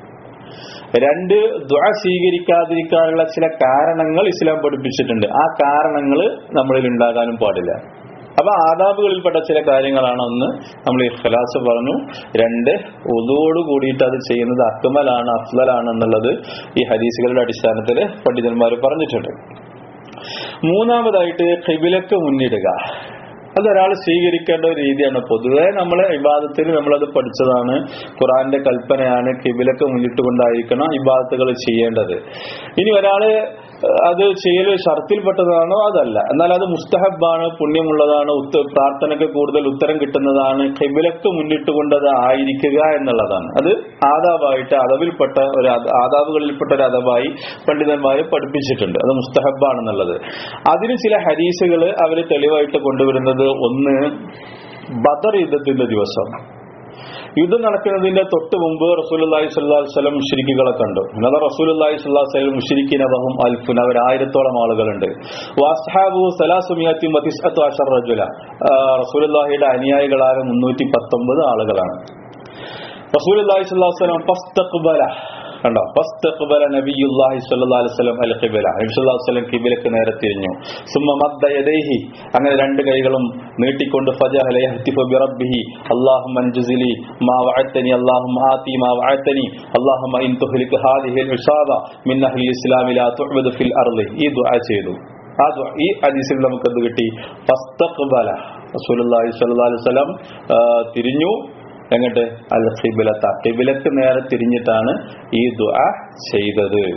രണ്ട് ദ്വ സ്വീകരിക്കാതിരിക്കാനുള്ള ചില കാരണങ്ങൾ ഇസ്ലാം പഠിപ്പിച്ചിട്ടുണ്ട് ആ കാരണങ്ങൾ നമ്മളിൽ ഉണ്ടാകാനും പാടില്ല അപ്പൊ ആദാബുകളിൽപ്പെട്ട ചില കാര്യങ്ങളാണ് ഒന്ന് നമ്മൾ ഇഖ്ലാസ് പറഞ്ഞു രണ്ട് ഉദോട് കൂടിയിട്ട് അത് ചെയ്യുന്നത് അക്മലാണ് അഫ്ലലാണ് എന്നുള്ളത് ഈ ഹദീസുകളുടെ അടിസ്ഥാനത്തിൽ പണ്ഡിതന്മാർ പറഞ്ഞിട്ടുണ്ട് മൂന്നാമതായിട്ട് ഖിബിലക്ക് മുന്നിടുക അതൊരാൾ സ്വീകരിക്കേണ്ട ഒരു രീതിയാണ് പൊതുവെ നമ്മളെ ഇബാദത്തിൽ നമ്മളത് പഠിച്ചതാണ് ഖുറാന്റെ കൽപ്പനയാണ് കിബിലക്ക് മുന്നിട്ടുകൊണ്ടായിരിക്കണം ഇബാദത്തുകൾ ചെയ്യേണ്ടത് ഇനി ഒരാള് അത് ചെയ്യൽ ഷർത്തിൽപ്പെട്ടതാണോ അതല്ല എന്നാൽ അത് മുസ്തഹബാണ് പുണ്യമുള്ളതാണ് ഉത്ത- പ്രാർത്ഥനയ്ക്ക് കൂടുതൽ ഉത്തരം കിട്ടുന്നതാണ് കിബിലക്ക് മുന്നിട്ടുകൊണ്ട് അത് ആയിരിക്കുക എന്നുള്ളതാണ് അത് ആദാബായിട്ട് അതവിൽപ്പെട്ട ഒരു അത- ആദാബുകളിൽപ്പെട്ട ഒരു അതവായി പണ്ഡിതന്മാർ പഠിപ്പിച്ചിട്ടുണ്ട് അത് മുസ്തഹബാണെന്നുള്ളത് അതിന് ചില ഹരീസുകൾ അവർ തെളിവായിട്ട് കൊണ്ടുവരുന്നത് ഒന്ന് ബദർ യുദ്ധത്തിന്റെ ദിവസം യുദ്ധം നടക്കുന്നതിന്റെ തൊട്ട് മുമ്പ് റസൂലുള്ളാഹി സ്വല്ലല്ലാഹു അലൈഹി വസല്ലം മുശ്രിക്കുകളെ കണ്ടു എന്നാൽ റസൂലുള്ളാഹി സ്വല്ലല്ലാഹു അലൈഹി വസല്ലം മുശ്രിക്കിന വഹും അൽഫുൻ അവർ ആയിരത്തോളം ആളുകളുണ്ട് വഅസ്ഹാബു സലാസുമിയത്തി വതിസ്അത്തു അശർ റജുല ആ, റസൂലുള്ളാഹിയുടെ അനുയായികളായ മുന്നൂറ്റി പത്തൊമ്പത് ആളുകളാണ് റസൂലുള്ളാഹി സ്വല്ലല്ലാഹു അലൈഹി വസല്ലം ഫസ്തഖ്ബല കണ്ടോ ഫസ്തഖ്ബല നബിയുള്ളാഹി സ്വല്ലല്ലാഹു അലൈഹി വസല്ലം അൽ ഖിബല നബി സ്വല്ലല്ലാഹു അലൈഹി വസല്ലം ഖിബലക്ക് നേരെ തിരിഞ്ഞു സുമ്മ മദ്ദ യദൈഹി അങ്ങനെ രണ്ട് കൈകളും നീട്ടിക്കൊണ്ട് ഫജഹല യഹ്തിഫു ബിറബ്ബിഹി അല്ലാഹുമ്മ അൻജുസിലി മാ വഅദ്തനി അല്ലാഹുമ്മ ആതി മാ വഅദ്തനി അല്ലാഹുമ്മ ഇൻ തുഹ്ലിക ഹാദിഹിൽ ഇസാബ മിൻ അഹ്ലിൽ ഇസ്ലാമി ലാ തുഅബദു ഫിൽ അർളി ഈ ദുആ ചെയ്തു ആ ദുആ ഈ ഹദീസിൽ നമുക്ക് എന്ത് കിട്ടി ഫസ്തഖ്ബല റസൂലുള്ളാഹി സ്വല്ലല്ലാഹു അലൈഹി വസല്ലം ആ, തിരിഞ്ഞു എങ്ങോട്ട് അൽ ഖിബിലത്ത ഖിബിലക്ക് നേരെ തിരിഞ്ഞിട്ടാണ് ഈ ദുആ ചെയ്തത്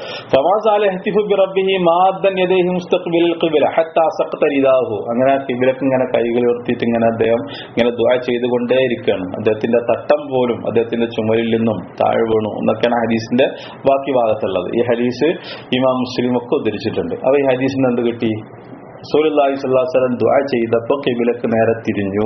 ഫമാ സാല ഹത്തിഫു ബിറബ്ബിഹി മാദ്ദൻ യദൈഹി മുസ്തഖ്ബിൽ ഖിബ്ല ഹത്താ സഖത റിദാഹു അങ്ങനെ ഖിബ്ലക്ക് ഇങ്ങനെ കൈകൾ ഉയർത്തിയിട്ട് ഇങ്ങനെ അദ്ദേഹം ഇങ്ങനെ ദുആ ചെയ്തുകൊണ്ടേയിരിക്കുകയാണ് അദ്ദേഹത്തിന്റെ തട്ടം പോലും അദ്ദേഹത്തിന്റെ ചുമലിൽ നിന്നും താഴെ വീണു എന്നൊക്കെയാണ് ഹദീസിന്റെ ബാക്കി ഭാഗത്തുള്ളത് ഈ ഹദീസ് ഇമാം മുസ്ലിം ഒക്കെ ഉദ്ധരിച്ചിട്ടുണ്ട് അപ്പൊ ഈ ഹദീസിന് എന്ത് കിട്ടി സൂലുല്ലാഹി സ്വല്ലല്ലാഹു അലൈഹി വസല്ലം ദുആ ചെയ്തപ്പോൾ ഖിബ്ലക്ക് നേരെ തിരിഞ്ഞു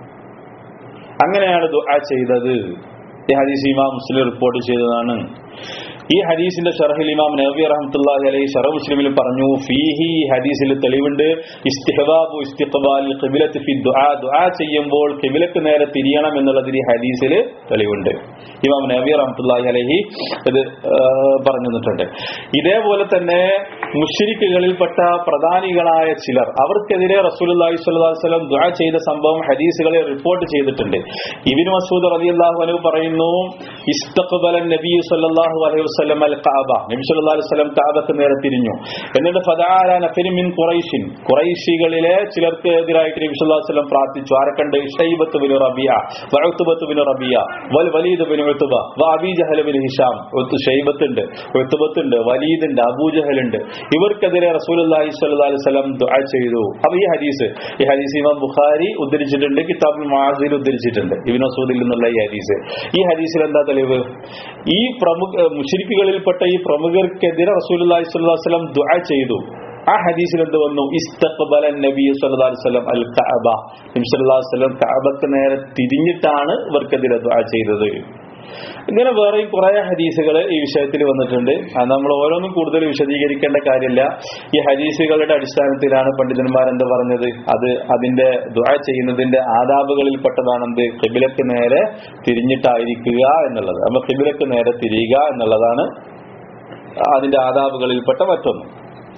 അങ്ങനെയാണ് ദുആ ചെയ്തത് ഈ ഹദീസ് ഇമാം മുസ്ലിം റിപ്പോർട്ട് ചെയ്തതാണ് ഈ ഹദീസിന്റെ ഷറഹിൽ ഇമാം നബി റഹ്മത്തുള്ളാഹി അലൈഹി ഷറഹ് മുസ്ലിമിൽ പറഞ്ഞു ഫീഹി ഈ ഹദീസിൽ തെളിവുണ്ട് ഇസ്തിഹബാബു ഇസ്തിഖ്ബാൽ ഖിബ്ലത്ത് ഫി ദുആ ദുആ ചെയ്യുമ്പോൾ ഖിബ്ലക്ക് നേരെ തിരിയണം എന്നുള്ളതിൽ ഈ ഹദീസിൽ തെളിവുണ്ട് ഇമാം നബി റഹ്മത്തുള്ളാഹി അലൈഹി ഇത് ആ, പറഞ്ഞു തന്നിട്ടുണ്ട് ഇതേപോലെ തന്നെ മുശ്രിക്കുകളിൽപ്പെട്ട പ്രധാനികളായ ചിലർ അവർക്കെതിരെ റസൂലുള്ളാഹി സ്വല്ലല്ലാഹു അലൈഹി വസല്ലം ദുആ ചെയ്ത സംഭവം ഹദീസുകളിൽ റിപ്പോർട്ട് ചെയ്തിട്ടുണ്ട് ഇബ്നു മസ്ഊദ് റളിയല്ലാഹു അൻഹു പറയുന്നു ഇസ്തഖ്ബല നബി സല്ലല്ലാഹു അലൈഹി വസല്ലം അൽ കഅബ നബി സല്ലല്ലാഹു അലൈഹി വസല്ലം കഅബക്ക് നേരെ തിരിഞ്ഞു എന്നിട്ട് ഫദഅല നഫരി മിൻ ഖുറൈശിൻ ഖുറൈശികളിലെ ചിലർക്ക് എതിരായിട്ട് നബി സല്ലല്ലാഹു അലൈഹി വസല്ലം പ്രാർത്ഥിച്ചു ആരക്കണ്ട് ഷൈബത്ത് ബിൻ റബിയ വഉത്ബത്ത് ബിൻ റബിയ വൽ വലീദ് ബിൻ ഉത്ബ വ അബീ ജഹൽ ബിൻ ഹിഷാം ഉത്ത് ഷൈബത്ത് ഉണ്ട് ഉത്ബത്ത് ഉണ്ട് വലീദ് ഉണ്ട് അബൂ ജഹൽ ഉണ്ട് ഇവർക്കെതിരെ റസൂലുള്ളാഹി സ്വല്ലല്ലാഹു അലൈഹി വസല്ലം ദുആ ചെയ്തു അപ്പൊ ഈ ഹദീസ് ഈ ഹദീസ് ഇമാം ബുഖാരി ഉദ്ധരിച്ചിട്ടുണ്ട് കിതാബുൽ മാസിൽ ഉദ്ധരിച്ചിട്ടുണ്ട് ഇബ്നു മസൂദിൽ നിന്നുള്ള ഈ ഹദീസ് ഈ ഹദീസിൽ എന്താ തെളിവ് ഈ പ്രമുഖ മുശ്രിക്കുകളിൽപ്പെട്ട ഈ പ്രമുഖർക്കെതിരെ റസൂലുള്ളാഹി സ്വല്ലല്ലാഹു അലൈഹി വസല്ലം ദുആ ചെയ്തു ആ ഹദീസിൽ എന്ത് വന്നു ഇസ്തഖ്ബല നബി സല്ലല്ലാഹു അലൈഹി വസല്ലം അൽ കഅബ നബി സല്ലല്ലാഹു അലൈഹി വസല്ലം കഅബക്ക് നേരെ തിരിഞ്ഞിട്ടാണ് ഇവർക്കെതിരെ ദുആ ചെയ്തത് ഇങ്ങനെ വേറെയും കുറെ ഹദീസുകൾ ഈ വിഷയത്തിൽ വന്നിട്ടുണ്ട് അത് നമ്മൾ ഓരോന്നും കൂടുതൽ വിശദീകരിക്കേണ്ട കാര്യമില്ല ഈ ഹദീസുകളുടെ അടിസ്ഥാനത്തിലാണ് പണ്ഡിതന്മാർ എന്ത് പറഞ്ഞത് അത് അതിന്റെ ദുആ ചെയ്യുന്നതിന്റെ ആദാബുകളിൽ പെട്ടതാണെന്ത് കിബിലക്ക് നേരെ തിരിഞ്ഞിട്ടായിരിക്കുക എന്നുള്ളത് അപ്പൊ കിബിലക്ക് നേരെ തിരിയുക എന്നുള്ളതാണ് അതിന്റെ ആദാബുകളിൽപ്പെട്ട മറ്റൊന്ന്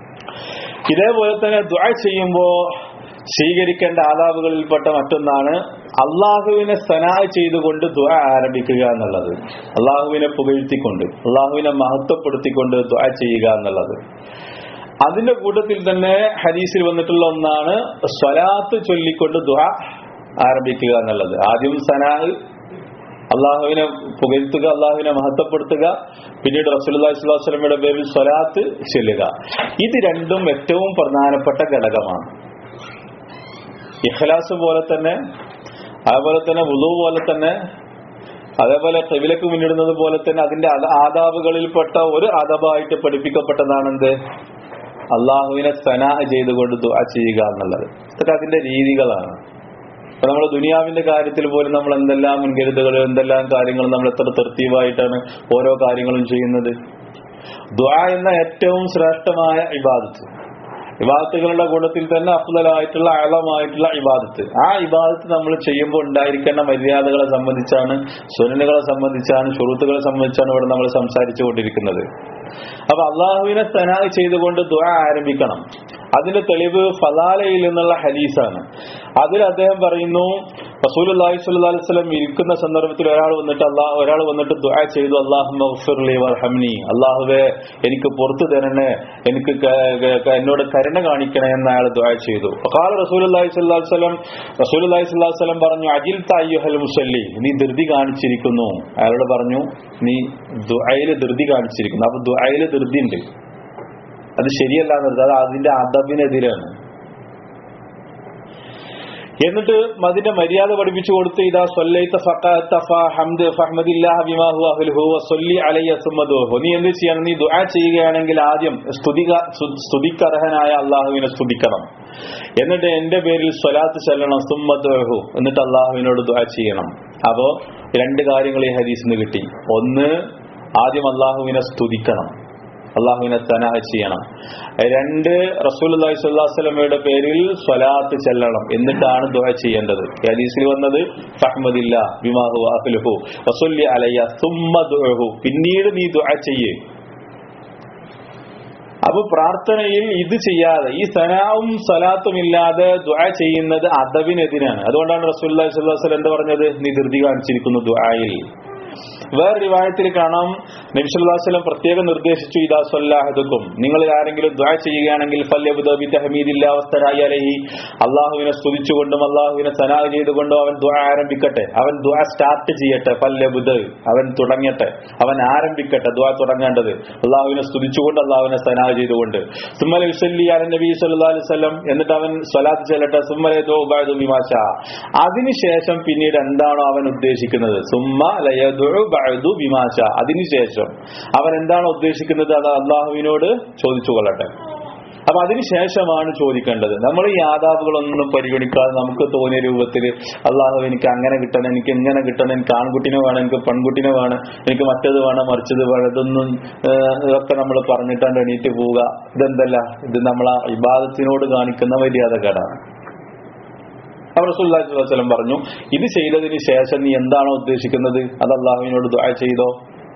ഇതേപോലെ തന്നെ ദുആ ചെയ്യുമ്പോൾ സ്വീകരിക്കേണ്ട ആദാബുകളിൽപ്പെട്ട മറ്റൊന്നാണ് അള്ളാഹുവിനെ സനാ ചെയ്തുകൊണ്ട് ദുആ ആരംഭിക്കുക എന്നുള്ളത് അള്ളാഹുവിനെ പുകഴ്ത്തിക്കൊണ്ട് അള്ളാഹുവിനെ മഹത്വപ്പെടുത്തിക്കൊണ്ട് ദുആ ചെയ്യുക എന്നുള്ളത് അതിന്റെ കൂട്ടത്തിൽ തന്നെ ഹദീസിൽ വന്നിട്ടുള്ള ഒന്നാണ് സ്വലാത്ത് ചൊല്ലിക്കൊണ്ട് ദുആ ആരംഭിക്കുക എന്നുള്ളത് ആദ്യം സനാ അള്ളാഹുവിനെ പുകഴ്ത്തുക അള്ളാഹുവിനെ മഹത്വപ്പെടുത്തുക പിന്നീട് റസൂലുള്ളാഹി സ്വല്ലല്ലാഹു അലൈഹി വസല്ലമയുടെ പേരിൽ സ്വലാത്ത് ചൊല്ലുക ഇത് രണ്ടും ഏറ്റവും പ്രധാനപ്പെട്ട ഘടകമാണ് ഇഖ്ലാസ് പോലെ തന്നെ അതുപോലെ തന്നെ വുളു പോലെ തന്നെ അതേപോലെ കവിലക്ക് മുന്നിടുന്നത് പോലെ തന്നെ അതിന്റെ അത- ആദാബുകളിൽപ്പെട്ട ഒരു ആദാബായിട്ട് പഠിപ്പിക്കപ്പെട്ടതാണ് എന്ത് അള്ളാഹുവിനെ സനാ ചെയ്തുകൊണ്ട് ദുആ ചെയ്യുക എന്നുള്ളത് ഇതൊക്കെ അതിന്റെ രീതികളാണ് അപ്പൊ നമ്മൾ ദുനിയാവിന്റെ കാര്യത്തിൽ പോലും നമ്മൾ എന്തെല്ലാം മുൻകരുതലുകൾ എന്തെല്ലാം കാര്യങ്ങൾ നമ്മൾ എത്ര തൃപ്തിവായിട്ടാണ് ഓരോ കാര്യങ്ങളും ചെയ്യുന്നത് ദ്വാ എന്ന ഏറ്റവും ശ്രേഷ്ഠമായ ഇബാദത്ത് ഇബാദത്തുകളുടെ കൂട്ടത്തിൽ തന്നെ അഫ്ദലായിട്ടുള്ള അളമായിട്ടുള്ള ഇബാദത്ത് ആ ഇബാദത്ത് നമ്മൾ ചെയ്യുമ്പോൾ ഉണ്ടായിരിക്കേണ്ട മര്യാദകളെ സംബന്ധിച്ചാണ് സുനനുകളെ സംബന്ധിച്ചാണ് ഷുറൂത്തുകളെ സംബന്ധിച്ചാണ് ഇവിടെ നമ്മൾ സംസാരിച്ചു കൊണ്ടിരിക്കുന്നത് അപ്പൊ അള്ളാഹുവിനെ സനാ ചെയ്തുകൊണ്ട് ദുആ ആരംഭിക്കണം അതിന്റെ തെളിവ് ഫലാലയിൽ നിന്നുള്ള ഹദീസാണ് അതിൽ അദ്ദേഹം പറയുന്നു റസൂലുള്ളാഹി സ്വല്ലല്ലാഹു അലൈഹി വസല്ലം ഇരിക്കുന്ന സന്ദർഭത്തിൽ ഒരാൾ വന്നിട്ട് അല്ലാഹ് ഒരാൾ വന്നിട്ട് ദുആ ചെയ്തു അല്ലാഹുമ്മ ഗഫിർലി വർഹംനി അല്ലാഹുവേ എനിക്ക് പുറത്തു തരണേ എനിക്ക് ക- ക- ക- എന്നോട് കരുണ കാണിക്കണേ എന്ന് അയാൾ ദുആ ചെയ്തു ഖാല റസൂലുള്ളാഹി സ്വല്ലല്ലാഹു അലൈഹി വസല്ലം റസൂലുള്ളാഹി സ്വല്ലല്ലാഹു അലൈഹി വസല്ലം പറഞ്ഞു അജിൽ അയ്യുഹൽ മുസല്ലി നീ ധൃതി കാണിച്ചിരിക്കുന്നു അയാളോട് പറഞ്ഞു നീ ദുആയിൽ ധൃതി കാണിച്ചിരിക്കുന്നു അപ്പൊ ദുആയിൽ ധൃതി ഉണ്ട് അത് ശരിയല്ല എന്നത് അത് അതിന്റെ അദബിനെതിരാണ് എന്നിട്ട് അതിന്റെ മര്യാദ പഠിപ്പിച്ചു കൊടുത്ത് ഇതാ സൊല്ലൈത്ത ഫഖഅത്ത ഫഹംദ് ഫഹ്മദില്ലാഹ ബിമാ ഹുവ അഹ്ലുഹു വസല്ലി അലൈഹി സുമ്മദുഹു നീ എന്ത് ചെയ്യണം നീ ദുആ ചെയ്യുകയാണെങ്കിൽ ആദ്യം സ്തുതിക സ്തു- സ്തുതിക്കർഹനായ അള്ളാഹുവിനെ സ്തുതിക്കണം എന്നിട്ട് എന്റെ പേരിൽ സ്വലാത്ത് ചെല്ലണം സുമ്മദുഹു എന്നിട്ട് അള്ളാഹുവിനോട് ദുആ ചെയ്യണം അപ്പോ രണ്ട് കാര്യങ്ങൾ ഈ ഹദീസിന് കിട്ടി ഒന്ന് ആദ്യം അള്ളാഹുവിനെ സ്തുതിക്കണം അള്ളാഹുവിനെ തനാഹ ചെയ്യണം രണ്ട് റസൂൽ അള്ളാഹി സ്വല്ലാസ്ലമയുടെ പേരിൽ സ്വലാത്ത് ചെല്ലണം എന്നിട്ടാണ് ദുആ ചെയ്യേണ്ടത് ഈ ഹദീസിൽ വന്നത് ഫഹ്മദില്ല ബിമാഹു അഹ്ലുഹു വസല്ലി അലയ്യ സുമ്മ ദുഅഹു പിന്നീട് നീ ദുആ ചെയ്യേ അപ്പൊ പ്രാർത്ഥനയിൽ ഇത് ചെയ്യാതെ ഈ സനാവും സലാത്തും ഇല്ലാതെ ദുആ ചെയ്യുന്നത് അദബിനെതിരാണ് അതുകൊണ്ടാണ് റസൂൽ സ്വല്ലല്ലാഹു അലൈഹി വസല്ലം എന്ത് പറഞ്ഞത് നീ ധൃതി കാണിച്ചിരിക്കുന്നു ദുആയിൽ വേറെ റിവായത്തിൽ കാണാം നബിസ്വല്ലാസ്ലം പ്രത്യേകം നിർദ്ദേശിച്ചു ഇതാ സ്വല്ലാഹദുക്കും നിങ്ങൾ ആരെങ്കിലും ദ്വാ ചെയ്യുകയാണെങ്കിൽ ഫല്യബുദായി അലഹി അള്ളാഹുവിനെ സ്തുതിച്ചുകൊണ്ടും അള്ളാഹുവിനെ സനാ ചെയ്തുകൊണ്ടും അവൻ ദ്വാ ആരംഭിക്കട്ടെ അവൻ ദ്വാ സ്റ്റാർട്ട് ചെയ്യട്ടെ ഫല്യബുദ് അവൻ തുടങ്ങട്ടെ അവൻ ആരംഭിക്കട്ടെ ദ്വാ തുടങ്ങേണ്ടത് അള്ളാഹുവിനെ സ്തുതിച്ചുകൊണ്ട് അള്ളാഹുവിനെ സനാ ചെയ്തുകൊണ്ട് സുമ്മല വിസല്ലി അല നബി സല്ലല്ലാഹു അലൈഹി വസല്ലം എന്നിട്ട് അവൻ സ്വലാത്ത് ചെല്ലട്ടെ സുമ്മലെ ദോബാദു ബിമാശ അതിനുശേഷം പിന്നീട് എന്താണോ അവൻ ഉദ്ദേശിക്കുന്നത് സുമ്മ ലയദു ബഅദു ബിമാശ അതിനുശേഷം അവൻ എന്താണോ ഉദ്ദേശിക്കുന്നത് അത് അള്ളാഹുവിനോട് ചോദിച്ചു കൊള്ളട്ടെ അപ്പൊ അതിനുശേഷമാണ് ചോദിക്കേണ്ടത് നമ്മൾ ഈ ആദാബുകളൊന്നും പരിഗണിക്കാതെ നമുക്ക് തോന്നിയ രൂപത്തിൽ അള്ളാഹു എനിക്ക് അങ്ങനെ കിട്ടണം എനിക്ക് ഇങ്ങനെ കിട്ടണം എനിക്ക് ആൺകുട്ടിനെ വേണം എനിക്ക് പെൺകുട്ടിനെ വേണം എനിക്ക് മറ്റത് വേണം മറിച്ചത് വേണം ഇതൊന്നും ഏഹ്, ഇതൊക്കെ നമ്മൾ പറഞ്ഞിട്ടാണ് എണീറ്റ് പോവുക ഇതെന്തല്ല ഇത് നമ്മളെ ഇബാദത്തിനോട് കാണിക്കുന്ന മര്യാദകേടാണ് അപ്പോൾ റസൂലുള്ളാഹി സ്വല്ലല്ലാഹു അലൈഹി വസല്ലം പറഞ്ഞു ഇത് ചെയ്തതിന് ശേഷം നീ എന്താണോ ഉദ്ദേശിക്കുന്നത് അത് അള്ളാഹുവിനോട് ദുആ ചെയ്തോ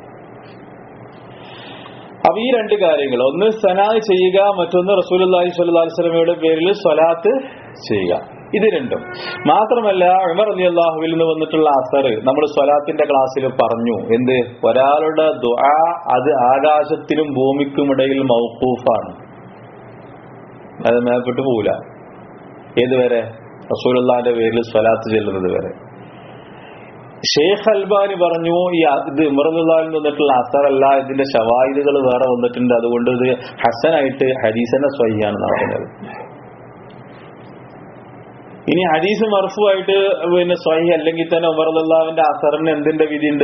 അപ്പൊ ഈ രണ്ട് കാര്യങ്ങൾ ഒന്ന് സനാ ചെയ്യുക മറ്റൊന്ന് റസൂലുള്ളാഹി സ്വല്ലല്ലാഹു അലൈഹി വസല്ലമയുടെ പേരിൽ സ്വലാത്ത് ചെയ്യുക ഇത് രണ്ടും മാത്രമല്ല ഉമർ അലി അള്ളാഹുവിൽ നിന്ന് വന്നിട്ടുള്ള അസർ നമ്മൾ സ്വലാത്തിന്റെ ക്ലാസ്സിൽ പറഞ്ഞു എന്ത് ഒരാളുടെ ദുആ അത് ആകാശത്തിനും ഭൂമിക്കും ഇടയിൽ മൗക്കൂഫാണ് അത് മേപ്പെട്ട് പോവില്ല ഏതുവരെ റസൂലുള്ളാന്റെ പേരിൽ സ്വലാത്ത് ചെല്ലുന്നത് വരെ ഷെയ്ഖ് അൽബാനി പറഞ്ഞു ഈ ആ- ഇത് ഇമറുല്ലാഹിൽ നിന്നിട്ടുള്ള അസറല്ല ഇതിന്റെ ഷവായിദുകൾ വേറെ വന്നിട്ടുണ്ട് അതുകൊണ്ട് ഇത് ഹസനായിട്ട് ഹരീസന്റെ സ്വയ്യാണെന്നാണ് പറഞ്ഞത് ഇനി ഹദീസ് മർഫുമായിട്ട് പിന്നെ സ്വഹി അല്ലെങ്കിൽ തന്നെ ഉമറുല്ലാവിന്റെ അസറിന് എന്തിന്റെ വിധിയുണ്ട്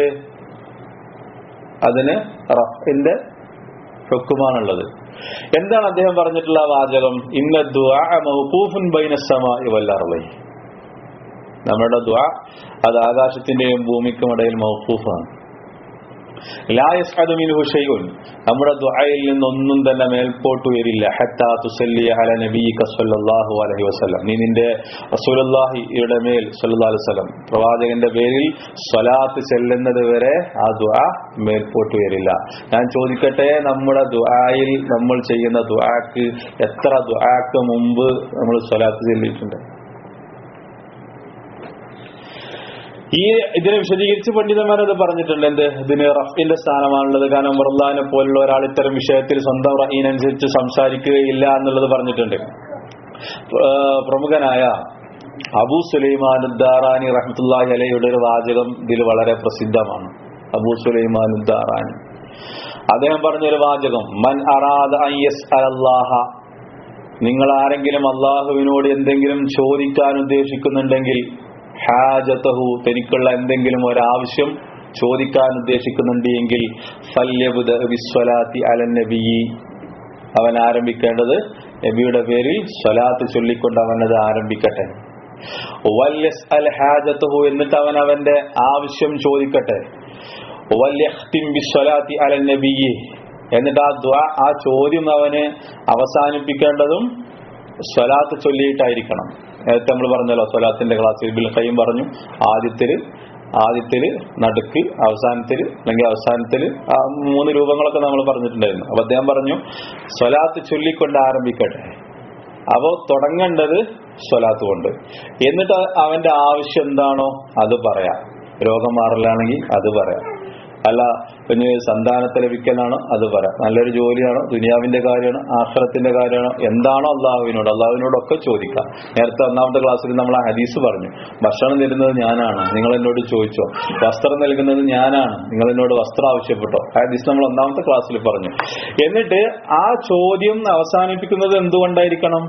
അതിന് റഫിന്റെ ഹുക്കുമാണുള്ളത് എന്താണ് അദ്ദേഹം പറഞ്ഞിട്ടുള്ള ആ വാചകം ഇന്ന ദുആ മൗഖൂഫുൻ ബൈന സമാഇ വൽ അർളി നമ്മുടെ ദുആ അത് ആകാശത്തിന്റെയും ഭൂമിക്കും ഇടയിൽ മൗഖൂഫാണ് ലാ യസ്അദു മിൻഹു ഷൈഉൻ നമ്മുടെ ദുആയിൽ നിന്നൊന്നും തന്നെ മേൽപോട്ട് വരില്ല ഹത്താ തുസല്ലി അല നബിയിക സല്ലല്ലാഹു അലൈഹി വസല്ലം നീ നിന്റെ റസൂലുള്ളാഹിയുടെ മേൽ സല്ലല്ലാഹു അലൈഹി വസല്ലം പ്രവാചകന്റെ പേരിൽ സ്വലാത്ത് ചെല്ലുന്നത് വരെ ആ ദുആ മേൽപോട്ട് വരില്ല ഞാൻ ചോദിക്കട്ടെ നമ്മുടെ ദുആയിൽ നമ്മൾ ചെയ്യുന്ന ദുആക്ക് എത്ര ദുആക്ക് മുമ്പ് നമ്മൾ സ്വലാത്ത് ചെല്ലിയിട്ടുണ്ട് ഈ ഇതിനെ വിശദീകരിച്ച് പണ്ഡിതന്മാരത് പറഞ്ഞിട്ടുണ്ട് എന്ത് ഇതിന് റഫിന്റെ സ്ഥാനമാണുള്ളത് കാരണം മറുല്ലാനെ പോലുള്ള ഒരാൾ ഇത്തരം വിഷയത്തിൽ സ്വന്തം റഹീനനുസരിച്ച് സംസാരിക്കുകയില്ല എന്നുള്ളത് പറഞ്ഞിട്ടുണ്ട് ഏഹ് പ്രമുഖനായ അബൂ സുലൈമാൻ ഉദ്ദാറാനി റഹ്മത്തുല്ലാഹി അലയുടെ ഒരു വാചകം ഇതിൽ വളരെ പ്രസിദ്ധമാണ് അബൂ സുലൈമാൻ ഉദ്ദാറാനി അദ്ദേഹം പറഞ്ഞൊരു വാചകം മൻ അറാദ അൻ യസ്അലല്ലാഹ നിങ്ങൾ ആരെങ്കിലും അള്ളാഹുവിനോട് എന്തെങ്കിലും ചോദിക്കാൻ ഉദ്ദേശിക്കുന്നുണ്ടെങ്കിൽ ഹാജതഹു തനിക്കുള്ള എന്തെങ്കിലും ഒരാവശ്യം ചോദിക്കാൻ ഉദ്ദേശിക്കുന്നുണ്ട് എങ്കിൽ ഫല്യബുദ ബിസ്വലാത്തി അലൻ നബിയി അവൻ ആരംഭിക്കേണ്ടത് നബിയുടെ പേരിൽ സ്വലാത്ത് ചൊല്ലിക്കൊണ്ട് അവനത് ആരംഭിക്കട്ടെ വല്യസ് അൽ ഹാജത്തുഹു എന്നിട്ട് അവൻ അവന്റെ ആവശ്യം ചോദിക്കട്ടെ വല്യഖ്തിം ബിസ്വലാത്തി അലൻ നബിയി എന്നിട്ട് ആ ദ്വാ ആ ചോദ്യം അവന് അവസാനിപ്പിക്കേണ്ടതും സ്വലാത്ത് ചൊല്ലിയിട്ടായിരിക്കണം നേരത്തെ നമ്മൾ പറഞ്ഞല്ലോ സ്വലാത്തിന്റെ ക്ലാസ്സിൽ ബിൽ ഖയ്യം പറഞ്ഞു ആദ്യത്തില് ആദ്യത്തില് നടുക്ക് അവസാനത്തില് അല്ലെങ്കിൽ അവസാനത്തില് ആ മൂന്ന് രൂപങ്ങളൊക്കെ നമ്മൾ പറഞ്ഞിട്ടുണ്ടായിരുന്നു അപ്പൊ അദ്ദേഹം പറഞ്ഞു സ്വലാത്ത് ചൊല്ലിക്കൊണ്ട് ആരംഭിക്കട്ടെ അപ്പോ തുടങ്ങേണ്ടത് സ്വലാത്ത് കൊണ്ട് എന്നിട്ട് അവന്റെ ആവശ്യം എന്താണോ അത് പറയാം രോഗം മാറലാണെങ്കിൽ അത് പറയാം അല്ല പിന്നെ സന്താനത്തെ ലഭിക്കലാണോ അത് പറയാം നല്ലൊരു ജോലിയാണോ ദുനിയാവിന്റെ കാര്യമാണോ ആശ്രത്തിന്റെ കാര്യമാണോ എന്താണോ അള്ളാഹുവിനോട് അള്ളാഹുവിനോടൊക്കെ ചോദിക്കാം നേരത്തെ ഒന്നാമത്തെ ക്ലാസ്സിൽ നമ്മൾ ആ ഹദീസ് പറഞ്ഞു ഭക്ഷണം തരുന്നത് ഞാനാണ് നിങ്ങൾ എന്നോട് ചോദിച്ചോ വസ്ത്രം നൽകുന്നത് ഞാനാണ് നിങ്ങൾ എന്നോട് വസ്ത്രം ആവശ്യപ്പെട്ടോ ആ ഹദീസ് നമ്മൾ ഒന്നാമത്തെ ക്ലാസ്സിൽ പറഞ്ഞു എന്നിട്ട് ആ ചോദ്യം അവസാനിപ്പിക്കുന്നത് എന്തുകൊണ്ടായിരിക്കണം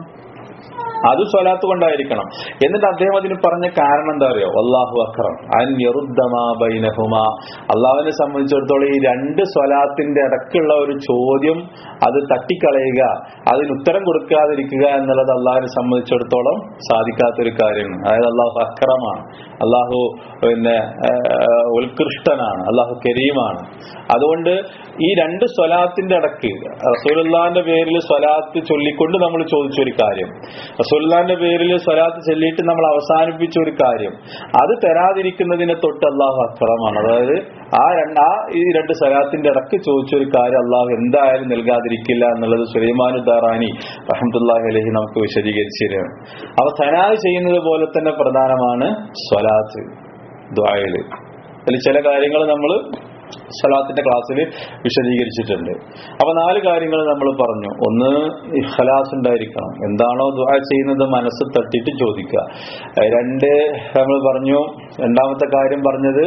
അത് സ്വലാത്ത് കൊണ്ടായിരിക്കണം എന്നിട്ട് അദ്ദേഹം അതിന് പറഞ്ഞ കാരണം എന്താ അറിയോ അള്ളാഹു അക്രം അൻ യറുദ്ദമാ ബൈനഹുമ അള്ളാഹുവിനെ സംബന്ധിച്ചിടത്തോളം ഈ രണ്ട് സ്വലാത്തിന്റെ ഇടക്കുള്ള ഒരു ചോദ്യം അത് തട്ടിക്കളയുക അതിന് ഉത്തരം കൊടുക്കാതിരിക്കുക എന്നുള്ളത് അള്ളാഹിനെ സംബന്ധിച്ചിടത്തോളം സാധിക്കാത്തൊരു കാര്യമാണ് അതായത് അള്ളാഹു അക്രമാണ് അള്ളാഹു പിന്നെ ഏഹ്, ഉത്കൃഷ്ടനാണ് അള്ളാഹു കരീമാണ് അതുകൊണ്ട് ഈ രണ്ട് സ്വലാത്തിന്റെ ഇടക്ക് റസൂലുള്ളാന്റെ പേരിൽ സ്വലാത്ത് ചൊല്ലിക്കൊണ്ട് നമ്മൾ ചോദിച്ചൊരു കാര്യം റസൂലുള്ളാന്റെ പേരിൽ സ്വലാത്ത് ചൊല്ലിയിട്ട് നമ്മൾ അവസാനിപ്പിച്ച ഒരു കാര്യം അത് തരാതിരിക്കുന്നതിനെ തൊട്ട് അള്ളാഹു അക്രമാണ് അതായത് ആ രണ്ട് ആ ഈ രണ്ട് സ്വലാത്തിന്റെ ഇടക്ക് ചോദിച്ചൊരു കാര്യം അള്ളാഹു എന്തായാലും നൽകാതിരിക്കില്ല എന്നുള്ളത് സുലൈമാനു ദാറാനി റഹമത്തുല്ലാഹി അലഹി നമുക്ക് വിശദീകരിച്ചു തരികയാണ് അപ്പൊ സനാദ് ചെയ്യുന്നത് പോലെ തന്നെ പ്രധാനമാണ് സ്വലാത്ത് ദ്വായല് അതിൽ ചില കാര്യങ്ങൾ നമ്മൾ സലാത്തിന്റെ ക്ലാസ്സിൽ വിശദീകരിച്ചിട്ടുണ്ട് അപ്പൊ നാല് കാര്യങ്ങൾ നമ്മൾ പറഞ്ഞു ഒന്ന് ഇഖലാസ് ഉണ്ടായിരിക്കണം എന്താണോ ദുആ ചെയ്യുന്നത് മനസ്സ് തട്ടിയിട്ട് ചോദിക്കുക ഏഹ് രണ്ട് നമ്മൾ പറഞ്ഞു രണ്ടാമത്തെ കാര്യം പറഞ്ഞത്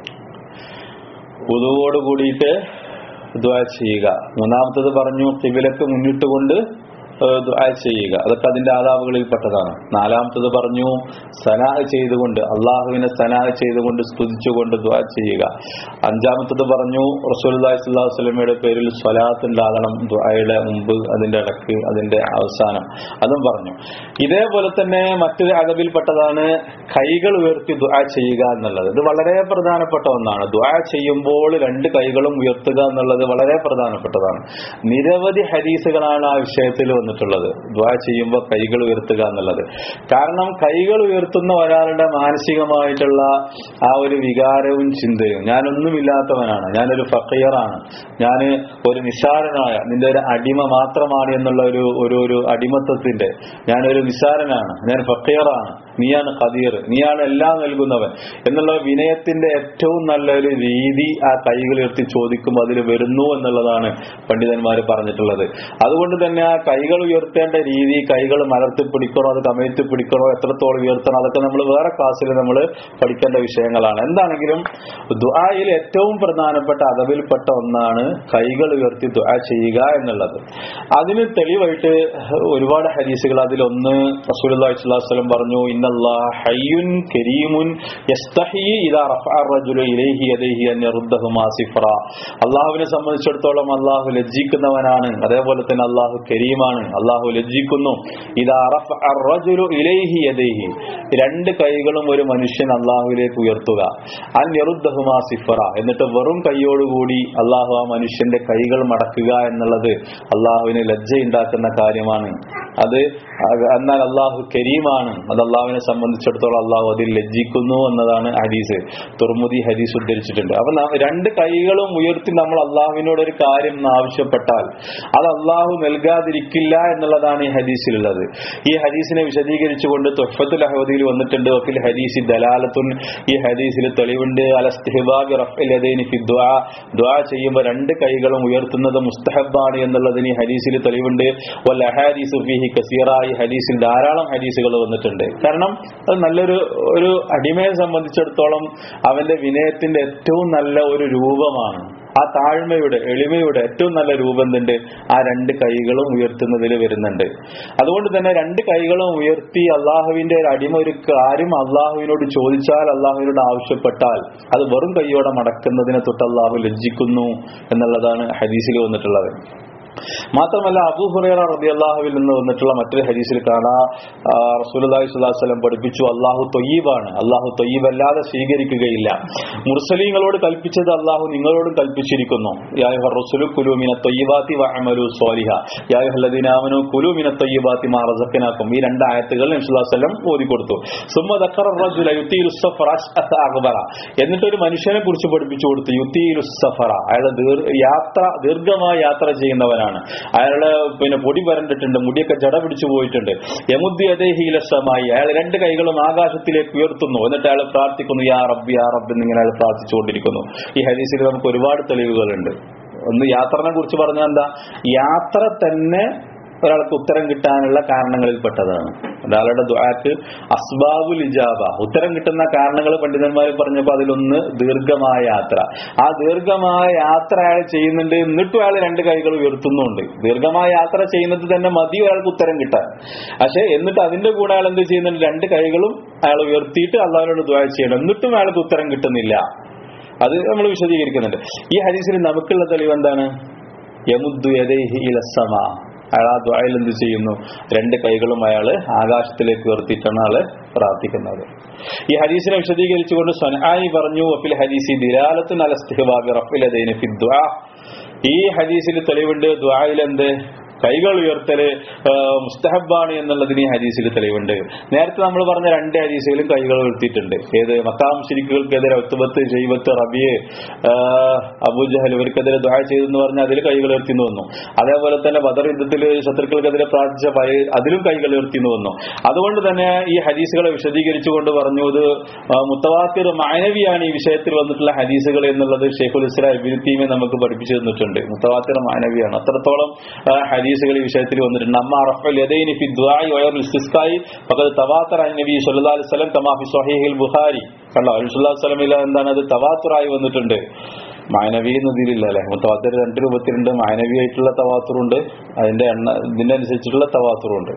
ഉതുവോട് കൂടിയിട്ട് ദുആ ചെയ്യുക മൂന്നാമത്തത് പറഞ്ഞു കിബിലക്ക് മുന്നിട്ടുകൊണ്ട് ഏഹ് ദുആ ചെയ്യുക അതൊക്കെ അതിന്റെ ആദാബുകളിൽ പെട്ടതാണ് നാലാമത്തത് പറഞ്ഞു സനാ ചെയ്തുകൊണ്ട് അള്ളാഹുവിനെ സനാ ചെയ്തുകൊണ്ട് സ്തുതിച്ചുകൊണ്ട് ദുആ ചെയ്യുക അഞ്ചാമത്തത് പറഞ്ഞു റസൂലുള്ളാഹി സ്വല്ലല്ലാഹു അലൈഹി വസല്ലമയുടെ പേരിൽ സ്വലാത്ത് ഉണ്ടാകണം ദുആയുടെ മുമ്പ് അതിന്റെ ഇടക്ക് അതിന്റെ അവസാനം അതും പറഞ്ഞു ഇതേപോലെ തന്നെ മറ്റൊരു അകബിൽപ്പെട്ടതാണ് കൈകൾ ഉയർത്തി ദുആ ചെയ്യുക എന്നുള്ളത് ഇത് വളരെ പ്രധാനപ്പെട്ട ഒന്നാണ് ദുആ ചെയ്യുമ്പോൾ രണ്ട് കൈകളും ഉയർത്തുക എന്നുള്ളത് വളരെ പ്രധാനപ്പെട്ടതാണ് നിരവധി ഹദീസുകളാണ് ആ വിഷയത്തിൽ വന്നിട്ടുള്ളത് ദ്വാ ചെയ്യുമ്പോൾ കൈകൾ ഉയർത്തുക എന്നുള്ളത് കാരണം കൈകൾ ഉയർത്തുന്ന ഒരാളുടെ മാനസികമായിട്ടുള്ള ആ ഒരു വികാരവും ചിന്തയും ഞാനൊന്നുമില്ലാത്തവനാണ് ഞാനൊരു ഫക്കീറാണ് ഞാൻ ഒരു നിസാരനായ നിന്റെ ഒരു അടിമ മാത്രമാണ് എന്നുള്ള ഒരു ഒരു ഒരു അടിമത്വത്തിന്റെ ഞാനൊരു നിസാരനാണ് ഞാൻ ഫക്കീറാണ് നീയാണ് ഖദീർ നീയാണ് എല്ലാം നൽകുന്നവൻ എന്നുള്ള വിനയത്തിന്റെ ഏറ്റവും നല്ലൊരു രീതി ആ കൈകൾ ഉയർത്തി ചോദിക്കുമ്പോൾ അതിൽ വരുന്നു എന്നുള്ളതാണ് പണ്ഡിതന്മാർ പറഞ്ഞിട്ടുള്ളത് അതുകൊണ്ട് തന്നെ ആ കൈകൾ ഉയർത്തേണ്ട രീതി കൈകൾ മലർത്തി പിടിക്കണോ അത് കമഴ്ത്തി പിടിക്കണോ എത്രത്തോളം ഉയർത്തണം അതൊക്കെ നമ്മൾ വേറെ ക്ലാസ്സിൽ നമ്മൾ പഠിക്കേണ്ട വിഷയങ്ങളാണ് എന്താണെങ്കിലും ദുആയിൽ ഏറ്റവും പ്രധാനപ്പെട്ട അതവിൽപ്പെട്ട ഒന്നാണ് കൈകൾ ഉയർത്തി ദുആ ചെയ്യുക എന്നുള്ളത് അതിന് തെളിവായിട്ട് ഒരുപാട് ഹദീസുകൾ അതിലൊന്ന് റസൂലുള്ളാഹി സ്വല്ലല്ലാഹു അലൈഹി വസല്ലം പറഞ്ഞു ഇന്നല്ലാഹ ഹയ്യുൻ കരീമുൻ യസ്തഹി ഇദാ റഫഅ റജുലു ഇലൈഹി യദൈഹി അൻ യറുദ്ദഹുമാ സിഫറ അള്ളാഹുവിനെ സംബന്ധിച്ചിടത്തോളം അള്ളാഹു ലജ്ജിക്കുന്നവനാണ് അതേപോലെ തന്നെ അള്ളാഹു കരീമാണ് അള്ളാഹു ലജ്ജിക്കുന്നു ഇദാ റഫഅ റജുലു ഇലൈഹി യദൈഹി രണ്ട് കൈകളും ഒരു മനുഷ്യൻ അള്ളാഹുവിലേക്ക് ഉയർത്തുക അൻ യറുദ്ദഹുമാ സിഫറ എന്നിട്ട് വെറും കൈയോടുകൂടി അള്ളാഹു ആ മനുഷ്യന്റെ കൈകൾ മടക്കുക എന്നുള്ളത് അള്ളാഹുവിന് ലജ്ജ ഉണ്ടാക്കുന്ന കാര്യമാണ് അത് എന്നാൽ അള്ളാഹു കരീമാണ് അത് അള്ളാഹുവിനെ സംബന്ധിച്ചിടത്തോളം അള്ളാഹു അതിൽ ലജ്ജിക്കുന്നു എന്നതാണ് ഹദീസ് തുർമുദി ഹദീസ് ഉദ്ധരിച്ചിട്ടുണ്ട് അപ്പൊ നാം രണ്ട് കൈകളും ഉയർത്തി നമ്മൾ അള്ളാഹുവിനോട് ഒരു കാര്യം ആവശ്യപ്പെട്ടാൽ അത് അള്ളാഹു നൽകാതിരിക്കില്ല എന്നുള്ളതാണ് ഈ ഹദീസിലുള്ളത് ഈ ഹദീസിനെ വിശദീകരിച്ചുകൊണ്ട് തൊഫത്തുൽ അഹദയിൽ വന്നിട്ടുണ്ട് വഫിൽ ഹദീസി ദലാലത്തുൻ ഈ ഹദീസിൽ തെളിവുണ്ട് അലസ്തിഹബാബി റഫിൽ യദൈനി ഫി ദുആ ദുആ ചെയ്യുമ്പോൾ രണ്ട് കൈകളും ഉയർത്തുന്നത് മുസ്തഹബാണ് എന്നുള്ളതിന് ഈ ഹദീസിൽ തെളിവുണ്ട് വൽ അഹാദീസു ഫീഹി കസീറ ഈ ഹദീസിൽ ധാരാളം ഹദീസുകൾ വന്നിട്ടുണ്ട് കാരണം അത് നല്ലൊരു ഒരു അടിമയെ സംബന്ധിച്ചിടത്തോളം അവന്റെ വിനയത്തിന്റെ ഏറ്റവും നല്ല ഒരു രൂപമാണ് ആ താഴ്മയുടെ എളിമയുടെ ഏറ്റവും നല്ല രൂപം തന്നെ ആ രണ്ട് കൈകളും ഉയർത്തുന്നതിൽ വരുന്നുണ്ട് അതുകൊണ്ട് തന്നെ രണ്ട് കൈകളും ഉയർത്തി അള്ളാഹുവിന്റെ ഒരു അടിമ ഒരു കാര്യം അള്ളാഹുവിനോട് ചോദിച്ചാൽ അള്ളാഹുവിനോട് ആവശ്യപ്പെട്ടാൽ അത് വെറും കൈയോടെ മടക്കുന്നതിനെ തൊട്ട് അള്ളാഹു ലജ്ജിക്കുന്നു എന്നുള്ളതാണ് ഹദീസിൽ വന്നിട്ടുള്ളത് മാത്രമല്ല അബൂ ഹുറൈറ റളിയല്ലാഹുവിൽ നിന്ന് വന്നിട്ടുള്ള മറ്റൊരു ഹദീസിൽ കാണാ റസൂലുള്ളാഹി സ്വല്ലല്ലാഹു അലൈഹി വസല്ലം പഠിപ്പിച്ചു അള്ളാഹു തൊയ്യീബാണ് അള്ളാഹു തൊയ്യീബല്ലാതെ സ്വീകരിക്കുകയില്ല മുർസലീങ്ങളോട് കൽപ്പിച്ചത് അള്ളാഹു നിങ്ങളോടും കൽപ്പിച്ചിരിക്കുന്നു യാ അയ്യുഹർ റസൂലു കുലൂ മിന തൊയ്യിബാത്തി വഅമലു സ്വാലിഹ യാ അയ്യുഹല്ലദീന ആമനു കുലൂ മിന തൊയ്യിബാത്തി മാ റസഖനാകും ഈ രണ്ട് ആയത്തുകൾ നബി സല്ലല്ലാഹു അലൈഹി വസല്ലം ഓതി കൊടുത്തു സുമ്മ ദക്കറ റജുല യുതീലു സഫറ അസ്അത അഗ്ബറ എന്നിട്ട് ഒരു മനുഷ്യനെ കുറിച്ച് പഠിപ്പിച്ചു കൊടുത്തു യുതീലു സഫറ അയാൾ യാത്ര ദീർഘമായ യാത്ര ചെയ്യുന്നവനാണ് ആണ് അയാളുടെ പിന്നെ പൊടി പരണ്ടിട്ടുണ്ട് മുടിയൊക്കെ ജട പിടിച്ചു പോയിട്ടുണ്ട് യമുദ്ദി അതേഹീലസമായി അയാൾ രണ്ട് കൈകളും ആകാശത്തിലേക്ക് ഉയർത്തുന്നു എന്നിട്ട് അയാൾ പ്രാർത്ഥിക്കുന്നു യാ റബ്ബി യാ റബ്ബ് എന്നിങ്ങനെ അയാൾ പ്രാർത്ഥിച്ചുകൊണ്ടിരിക്കുന്നു ഈ ഹദീസിൽ നമുക്ക് ഒരുപാട് തെളിവുകളുണ്ട് ഒന്ന് യാത്രനെ കുറിച്ച് പറഞ്ഞാൽ എന്താ യാത്ര തന്നെ ഒരാൾക്ക് ഉത്തരം കിട്ടാനുള്ള കാരണങ്ങളിൽപ്പെട്ടതാണ് ഒരാളുടെ ദുആക്ക് അസ്ബാബുൽ ഇജാബ ഉത്തരം കിട്ടുന്ന കാരണങ്ങൾ പണ്ഡിതന്മാർ പറഞ്ഞപ്പോൾ അതിലൊന്ന് ദീർഘമായ യാത്ര ആ ദീർഘമായ യാത്ര അയാൾ ചെയ്യുന്നുണ്ട് എന്നിട്ടും അയാൾ രണ്ട് കൈകൾ ഉയർത്തുന്നുണ്ട് ദീർഘമായ യാത്ര ചെയ്യുന്നത് തന്നെ മതി ഒരാൾക്ക് ഉത്തരം കിട്ടാൻ പക്ഷെ എന്നിട്ട് അതിന്റെ കൂടെ അയാൾ എന്ത് ചെയ്യുന്നുണ്ട് രണ്ട് കൈകളും അയാൾ ഉയർത്തിയിട്ട് അള്ളാഹിനോട് ദ്വാ ചെയ്യണം എന്നിട്ടും അയാൾക്ക് ഉത്തരം കിട്ടുന്നില്ല അത് നമ്മൾ വിശദീകരിക്കുന്നുണ്ട് ഈ ഹദീസിൽ നമുക്കുള്ള തെളിവ് എന്താണ് യമുദ്ദു യദൈഹി ഇലസമ അയാൾ ആ ദ്വായിൽ എന്ത് ചെയ്യുന്നു രണ്ട് കൈകളും അയാൾ ആകാശത്തിലേക്ക് ഉയർത്തിയിട്ടാണ് ആള് പ്രാർത്ഥിക്കുന്നത് ഈ ഹദീസിനെ വിശദീകരിച്ചുകൊണ്ട് സനഹായി പറഞ്ഞു വഫിൽ ഹദീസി ദിലാലത്തുൻ അലസ്തിഹബാബി റഫിലദൈന ഫി ദുആ ഈ ഹദീസിൽ തെളിവുണ്ട് ദ്വായിൽ എന്ത് കൈകൾ ഉയർത്തല് ആ, മുസ്തഹബാണ് എന്നുള്ളതിന് ഈ ഹദീസിൽ തെളിവുണ്ട് നേരത്തെ നമ്മൾ പറഞ്ഞ രണ്ട് ഹദീസുകളും കൈകൾ ഉയർത്തിയിട്ടുണ്ട് ഏത് മക്കാം ശിരിക്കുകൾക്കെതിരെ ഒത്തുബത്ത് ജൈവത്ത് റബിയെ അബൂജഹൽ ഇവർക്കെതിരെ ദുആ ചെയ്തെന്ന് പറഞ്ഞാൽ അതിൽ കൈകൾ ഉയർത്തിന്ന് വന്നു അതേപോലെ തന്നെ ബദർ യുദ്ധത്തിൽ ശത്രുക്കൾക്കെതിരെ പ്രാർത്ഥിച്ച ഭയ- അതിലും കൈകൾ ഉയർത്തിന്ന് വന്നു അതുകൊണ്ട് തന്നെ ഈ ഹദീസുകളെ വിശദീകരിച്ചുകൊണ്ട് പറഞ്ഞു ഇത് ആ, മുത്തവാത്തിർ മാനവിയാണ് ഈ വിഷയത്തിൽ വന്നിട്ടുള്ള ഹദീസുകൾ എന്നുള്ളത് ഷെയ്ഖുൽ ഇസ്ലാം ഇബ്നു തീമെ നമുക്ക് പഠിപ്പിച്ചു തന്നിട്ടുണ്ട് മുത്തവാത്തിർ മാനവിയാണ് അത്രത്തോളം ആ, ഹദീസുകൾ ഈ വിഷയത്തിൽ വന്നിട്ടുണ്ട് അമ്മ റഫൽ യദൈനി ഫി ദുആഇ വയർ ഇസ്തിസ്ഖായി ഫഖദ് തവാത്തർ അൻ നബി സല്ലല്ലാഹു അലൈഹി വസല്ലം കമാ ഫി സ്വഹീഹിൽ ബുഖാരി കണ്ടോ നബി സല്ലല്ലാഹു അലൈഹി വസല്ലം എന്താണ് അത് തവാത്തുറായി വന്നിട്ടുണ്ട് മാനവി എന്നതിലില്ല അല്ലെ മുത്തവാത്തിർ രണ്ട് രൂപത്തിലുണ്ട് മാനവി ആയിട്ടുള്ള തവാത്തുറുണ്ട് അതിന്റെ എണ്ണ ഇതിന്റെ അനുസരിച്ചിട്ടുള്ള തവാത്തുറുണ്ട്